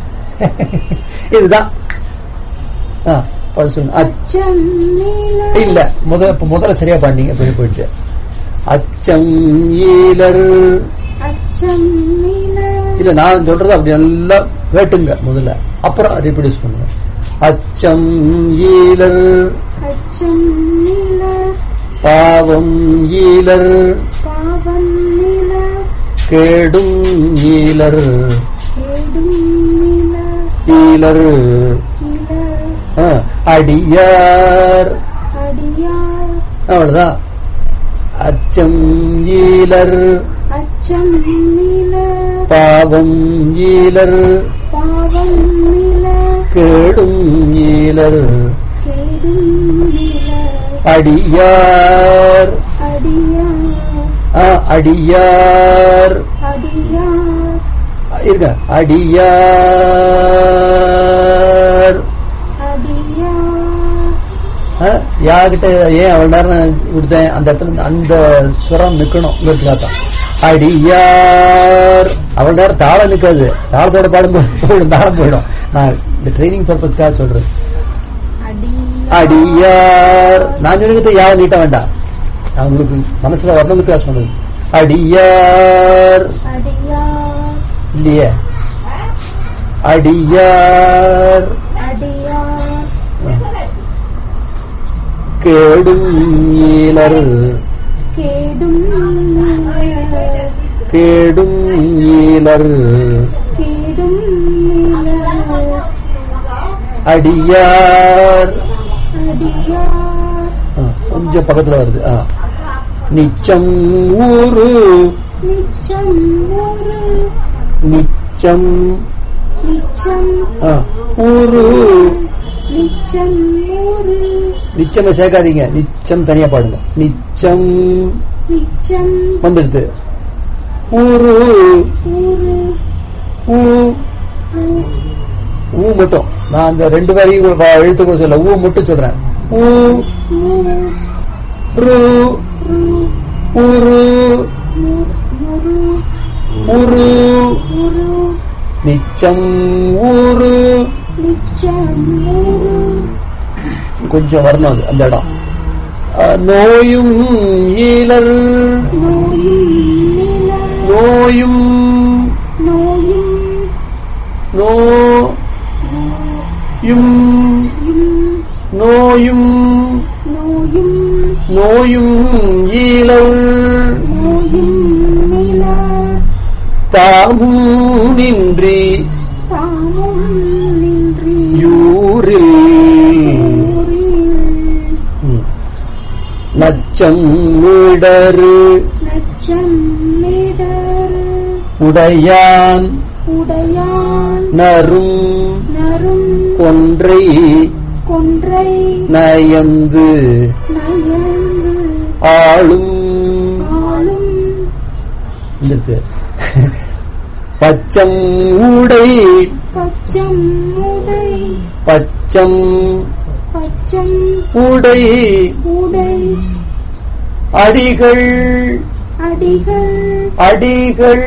இதுதான் ஆ, பாட சொல்லுங்க அச்ச- அச்சம் நீல இல்ல முத இப்ப முதல்ல சரியா பாடினீங்க போய் போயிடுச்சு அச்சம் ஈலர் அச்சம் நீல இல்ல நான் சொல்றது அப்படி நல்லா கேட்டுங்க முதல்ல அப்புறம் ரீப்ரொடியூஸ் பண்ணுங்க அச்சம் ஈலர் அச்சம் நீல பாவம் ஈலர் பாவம் நீல கேடும் ஈலர் கேடும் நீல ஈலர் நீல ஆ, அடியார் அடியார் அவ்வளவுதான் அச்சம் ஈலர் அச்சம் நீல பாவம் ஈலர் பாவம் நீல கேடும் ஈலர் கேடும் நீல அடியார் அடியார் ஆ, அடியார் அடியார் இருங்க அடியார் அடியார் ஆ, யார்கிட்ட ஏன் அவ்வளவு நேரம் நான் கொடுத்தேன் அந்த இடத்துல இருந்து அந்த சுரம் நிக்கணும் அடியார் அவ்வளவு நேரம் தாளம் நிக்காது தாளத்தோட பாடும்போது போயிடும் தாளம் போயிடும் நான் இந்த ட்ரைனிங் பர்பஸ்க்காக சொல்றேன் அடியார் அடியார் நான் சொல்லிக்கிட்டு யாரும் நீட்ட வேண்டாம் நான் உங்களுக்கு மனசுல வரணுங்கிறதுக்காக சொன்னது அடியார் அடியார் இல்லையே அடியார் அடியார் கேடும் ஈலர் கேடும் நீல கேடும் ஈலர் கேடும் நீல அடியார் அடியார் ஆ, கொஞ்சம் பக்கத்துல வருது ஆ. நிச்சம் ஊரு நிச்சம் ஒரு நிச்சம் நிச்சம் ஆ, ஊரு நிச்சம் ஒரு நிச்சயம் சேர்க்காதீங்க நிச்சம் தனியா பாடுங்க நிச்சம் நிச்சம் வந்துடுது ஊரு ஒரு ஊ ஊ மட்டும் நான் அந்த ரெண்டு வரி எழுத்து கூட சொல்ல ஊ மட்டும் சொல்றேன் ஊ ரு ஊரு ஊரு நிச்சம் ஊரு நிச்சம் ஒரு கொஞ்சம் வரணும் அது அந்த இடம் ஆ, நோயும் ஈலர் நோயும் நில நோயும் நோயும் நோயும் நோயும் நோயும் நோயும் ஈலர் நோயும் நில தாமும் நின்றி தாமும் நின்றி யூரில் ஊரில் ம். நச்சம் இடரு நச்சம் மிடர் உடையான் உடையான் நரும் நரும் ஒன்றை கொன்றை நயந்து நயந்து ஆளும் ஆளும் இந்த பச்சம் உடை பச்சம் உடை பச்சம் பச்சம் உடை உடை அடிகள் அடிகள் அடிகள்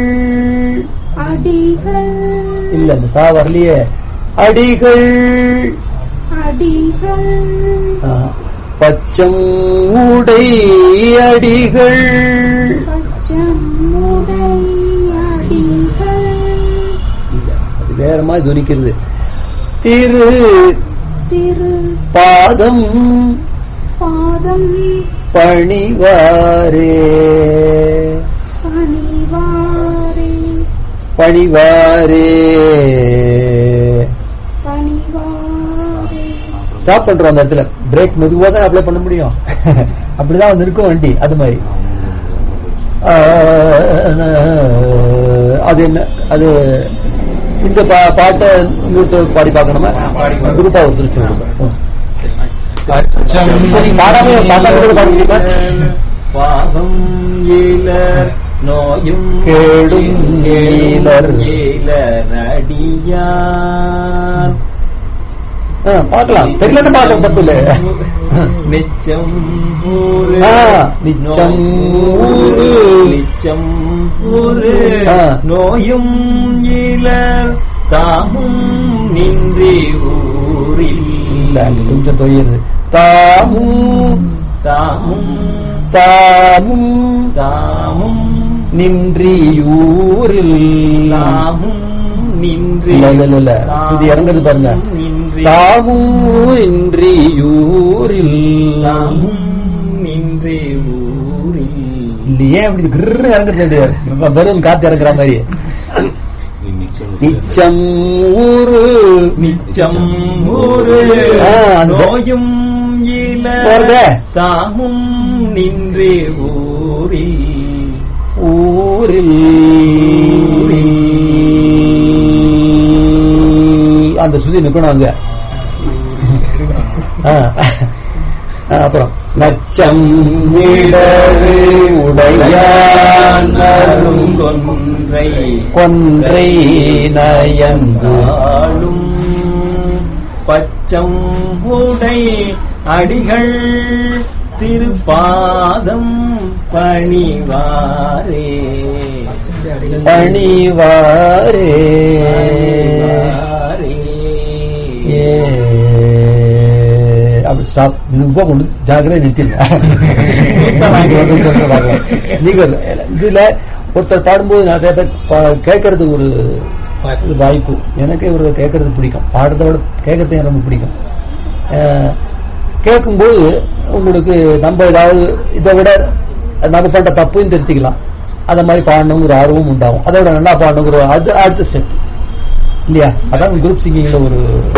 அடிகள் இல்ல இந்த சா வரலையே அடிகள் அடிகள் ஆ. பச்சம் உடை அடிகள் பச்சமுடை அடிகள் இல்ல, அது வேற மாதிரி துணிக்கிறது திரு திரு பாதம் பாதம் பணிவாரே பணிவாரே பணிவாரே பணிவாரே ஸ்டாப் பண்றோம் அந்த இடத்துல பிரேக் மெதுவா தான் அப்ளை பண்ண முடியும் அப்படிதான் வந்து இருக்கும் வண்டி அது மாதிரி ஆஹ், அது என்ன அது இந்த பா- பாட்டை இன்னொருத்தர் பாடி பார்க்கணுமா பாடி பார்க்கணும். குரூப்பா ஒருத்தர் சொல்லுங்க அச்சம் நீங்க பாடாம பாட்டாம கூட பாட முடியுமா பாவம் ஈலர் நோயும் கேடும் ஈலர். ஈலர் அடியார் ஆ, பார்க்கலாம் தெரியலன்னு பார்க்கலாம் தப்பு இல்ல நிச்சம் ஊரு ஆ, நிச்சம் ஊரு. நிச்சம் ஊரு ஆ. நோயும் இலர் தாமும் நின்றி ஊரில் இல்ல அங்க கொஞ்சம் தொய்யுது தாமும் தாமும் தாமும் தாமும் நின்றியூரில் தாமும் நின்றி இல்ல இல்ல இல்ல, இல்ல சுதி இறங்குறது பாருங்க நின்றி தாமும் இன்றியூரில் தாமும் நின்றி ஊரில் இல்லையே அப்படி கிரு இறங்குறது வெறும் காத்து இறங்குற மாதிரி நிச்சம் ஊரு நிச்சம் ஊரு ஆ, அந்த- நோயும் இல போறதே. தாமும் நின்று ஊரில் ஊரில் அந்த சுதி நிக்கணும் அங்க ஆ. ஆ, அப்புறம் நச்சம் இடரு உடையான் கொன்றை கொன்றை நயந்து ஆளும் பச்சம் உடை அடிகள் திருப்பாதம் பணிவாரே பணிவாரே பணிவாரே. ஏ. அப்படி ஸ்டாப் இதுக்கு போக கொண்டு ஜாக்கிரதை நிறுத்திடலாம் நீங்க இதுல ஒருத்தர் பாடும்போது நிறைய பேர் பா- கேட்கறதுக்கு ஒரு இது வாய்ப்பு எனக்கே ஒரு கேட்கறது பிடிக்கும் பாடுறத விட கேட்கறது எனக்கு ரொம்ப பிடிக்கும் அஹ், கேட்கும்போது உங்களுக்கு நம்ம ஏதாவது இதை விட நம்ம பண்ற தப்பையும் திருத்திக்கலாம் அத மாதிரி பாடணுங்கிற ஆர்வம் உண்டாகும் அதோட நல்லா பாடணுங்கிற ஒரு அது அடுத்த ஸ்டெப் இல்லையா அதான் குரூப் சிங்கிங்ல ஒரு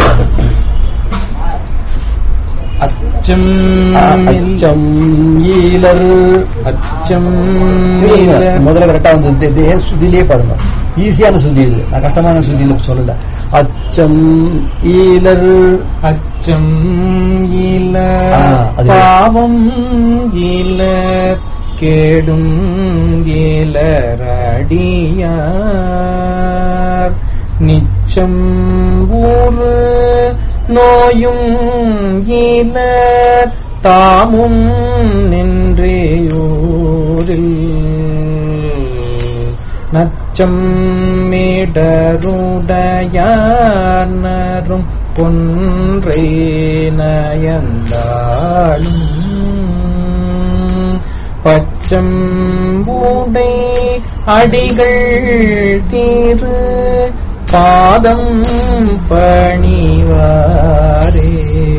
அச்சம் அச்சம் ஈலர் அச்சம் இல்லைங்க, முதல்ல கரெக்டா வந்து இந்த- இந்த ஏன் சுதியிலே பாருங்க ஈஸியான சுதி இது நான் கஷ்டமான சுதியில சொல்லல அச்சம் ஈலர் அச்சம் இல ஆ, அது- பாவம் இல கேடும் இலரடியார் நிச்சம் ஊரு நோயும் இல தாமும் நின்றேயூரில் நச்சம் மேடருடையானரும் கொன்றை நயந்தாளும் பச்சம் பூடை அடிகள் தீரு பாதம் பணிவாரே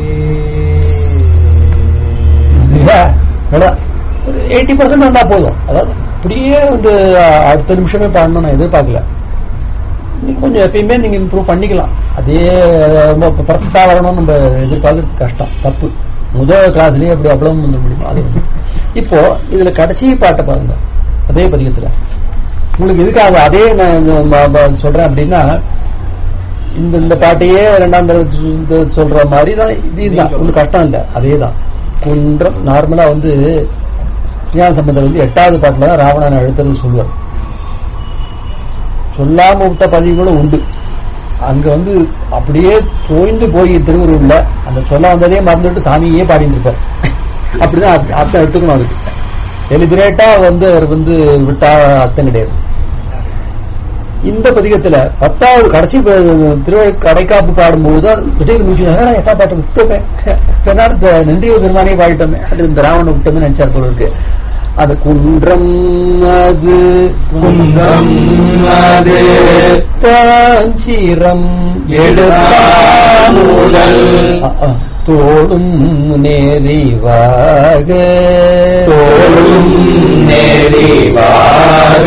இல்லையா? நல்லா ஒரு எயிட்டி பர்சன்ட் வந்தா போதும் அதாவது அப்படியே வந்து அஹ், அடுத்த நிமிஷமே பாடணும் நான் எதிர்பார்க்கல நீங்க கொஞ்சம் எப்பயுமே நீங்க இம்ப்ரூவ் பண்ணிக்கலாம் அதே அஹ், ரொம்ப பர்ஃபெக்டா வரணும்னு நம்ம எதிர்பார்க்கறது கஷ்டம் தப்பு முதல் கிளாஸ்லயே அப்படி அவ்வளவு வந்துட முடியுமா அது இப்போ இதுல கடைசி பாட்டை பாருங்க அதே பதிகத்துல உங்களுக்கு எதுக்காக அதே நான் இந்த ம- ம- சொல்றேன் அப்படின்னா இந்த இந்த பாட்டையே ரெண்டாம் தடவை சொ- இந்த சொல்ற மாதிரி தான் இது தான் ஒன்றும் கஷ்டம் இல்லை அதே தான் குன்றம் நார்மலா வந்து ஞான சம்பந்தர் வந்து எட்டாவது பாட்டுல தான் ராவணன் அழுத்தறது சொல்லுவார் சொல்லாம விட்ட பதிவுகளும் உண்டு அங்க வந்து அப்படியே தோய்ந்து போய் திருவுருள்ல அந்த சொல்ல வந்ததே மறந்துட்டு சாமியே பாடிட்டு இருப்பார் அப்படிதான் அர்த்த- அர்த்தம் எடுத்துக்கணும் அதுக்கு டெலிபரேட்டா வந்து அவர் வந்து விட்டா அர்த்தம் கிடையாது இந்த பதிகத்துல பத்தாவது கடைசி திரு கடைக்காப்பு பாடும்போது தான் திடீர்னு முடிச்சு "ஆ, எட்டா பாட்டு விட்டோமே பெண்ணார்த்த நன்றிய பெருமானே பாடிட்டோமே அது இந்த ராவண விட்டோமே நினைச்சார் போல இருக்கு அது குன்றம் அது குன்றம் அது தாஞ்சிரம் எடுத்தான் உடல் அ, அ, தோளும் நேரிவாக தோளும் நேரிவாக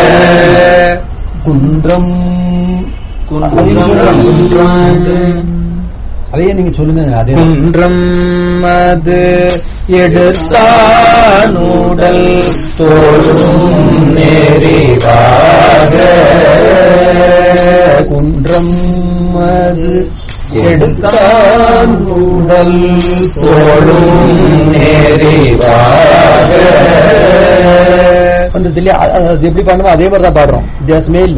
குன்றம் அதையும் சொல்லலாம். அதையே நீங்க சொல்லுங்க அதே குன்றம் அது எடுத்தானுடல் தோளும் நேரிவாக குன்றம் அது எடுத்தான் உடல் தோளும் நேரிவாக வந்தது இல்லையா அ- அ- அது எப்படி பாடணுமோ அதே மாதிரி தான் பாடுறோம் வித்தியாசமே இல்ல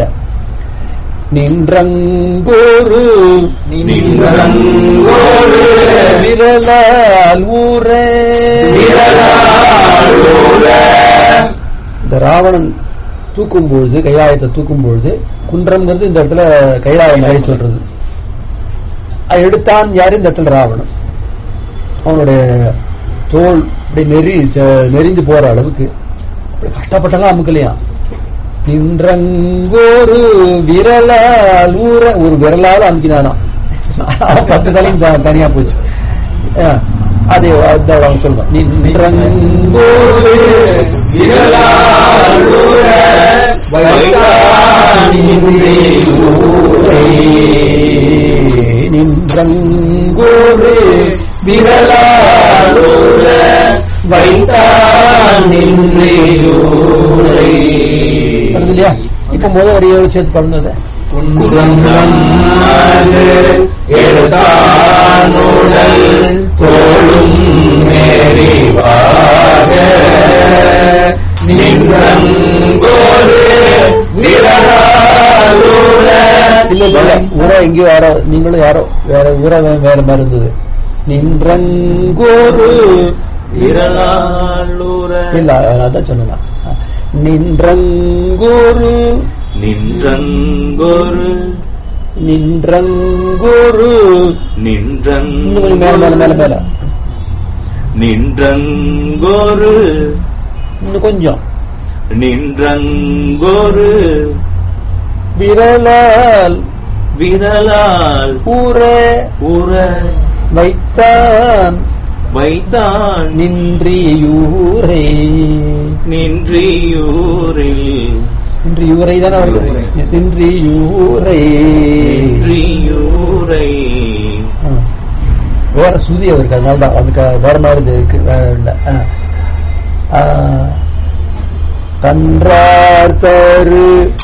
நின்றங்கோரு நின்றங்கோரு விரலால் ஊரே விரலால் ஊர இந்த ராவணன் தூக்கும் பொழுது கைலாயத்தை தூக்கும் பொழுது குன்றம்ங்கிறது இந்த இடத்துல கைலாய மலை சொல்றது அது எடுத்தான் யாரு இந்த இடத்துல ராவணன் அவனுடைய தோல் அப்படி நெறி செ- நெறிஞ்சு போற அளவுக்கு அப்படி கஷ்டப்பட்டாலும் அமுக்கலையா நின்றங்கோரு விரலால் ஊற ஒரு விரலால் அமுக்கினானா பத்து தலையும் த- தனியா போச்சு அஹ், அது அதான் அவன் சொல்றான் நின்றங்கோரு விரலால் ஊர வைத்தான் இன்றி ஊரை. நின்றங்கோரு விரலால் ஊர வைத்தான் இன்றி ஊரை. வருது இல்லையா இப்ப முதல் வரியோடு சேர்த்து பண்ணது குன்றம் அது எடுத்தானுடல் தோளும் நேரிவாக நின்றங்கோரு விரலாலூர இல்ல இல்ல இல்ல ஊரா எங்கேயோ யாரோ நீங்களும் யாரோ வேற ஊரா வே- வேற மாதிரி இருந்தது நின்றங்கோரு விரலாளூர இல்ல அதான் சொன்னா நின்றங்கோரு நின்றங்கொரு நின்றங்கோரு நின்றங் இன்னும் கொஞ்சம் மேல மேல மேல மேல நின்றங்கொரு இன்னும் கொஞ்சம் நின்றங்கொரு விரலால் விரலால் ஊர உற வைத்தான் வைத்தான் நின்றியூரை நின்றியூரில் நின்றியூரை தானே வருது நின்றியூரை நின்றியூரை ஆ. வேற சுதி அவருக்கு அதனால தான் அதுக்கு வேற மாதிரி இது இருக்கு வேற இல்ல ஆ. ஆ. கன்றார் தரு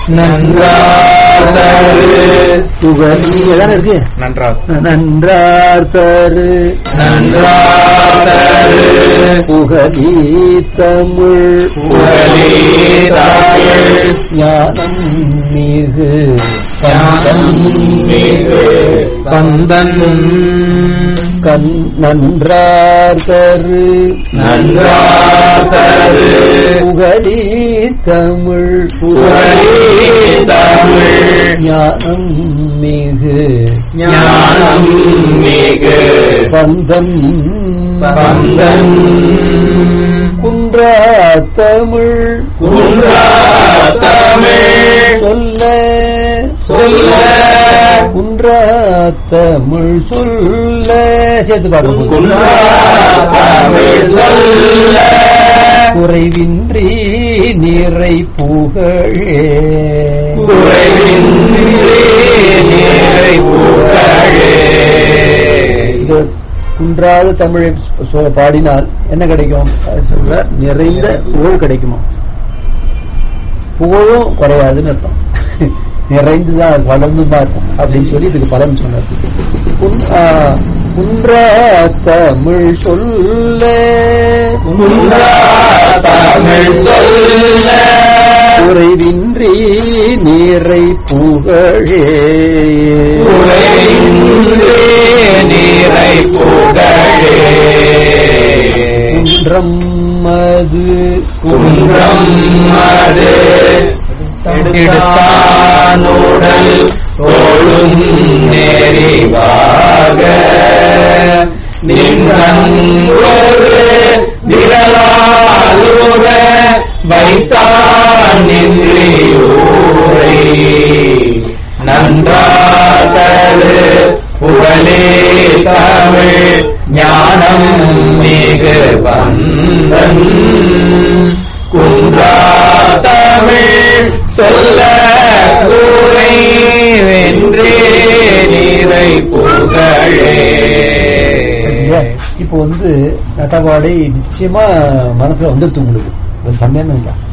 நன்றாதரு புகழ் தானே இருக்கு நன்றாக நன்றார் தரு நன்றாதரு புகழி தமிழ் புகழே தமிழ் ஞானம் மிகு ஞானம் மிகு பந்தன் கண் நன்றார் தரு நன்றாதரு புகழி தமிழ் புகழே தமிழ் ஞானம் மிகு ஞானம் மிகு பந்தம் பந்தன் குன்றா தமிழ் குன்றா தமிழ் சொல்ல சொல்ல குன்றா தமிழ் சொல்ல சேர்த்து பாருங்க குன்றா தமிழ் சொல்ல குறைவின்றி நிறை புகழே குறைவின்றி நிறை புகழே இது குன்றாத தமிழை சொ- பாடினால் என்ன கிடைக்கும் அது சொல்ல நிறைந்த புகழ் கிடைக்குமா புகழும் குறையாதுன்னு அர்த்தம் நிறைந்துதான் வளர்ந்து தான் இருக்கும் அப்படின்னு சொல்லி இதுக்கு பலன் சொன்னார் குன்- ஆ, குன்றா தமிழ் சொல்ல குன்றா தமிழ் சொல்ல குறைவின்றி நீரை புகழே குறைவின்றி நிறை புகழே குன்றம் அது குன்றம் அது எடுத்தானுடல் தோளும் நெறிவாக நின்றொரு விரலாலுற வைத்தான் நின்றியூரை நன்றாதரு புகழே தமிழ் ஞானம் மிகு வந்தன் குன்றா தமிழ் சொல்ல கூரை வென்றே நீரை புகழே இல்லையா? இப்போ வந்து நட்டபாடை நிச்சயமா மனசுல வந்துடுது உங்களுக்கு அது சந்தேகமே இல்லை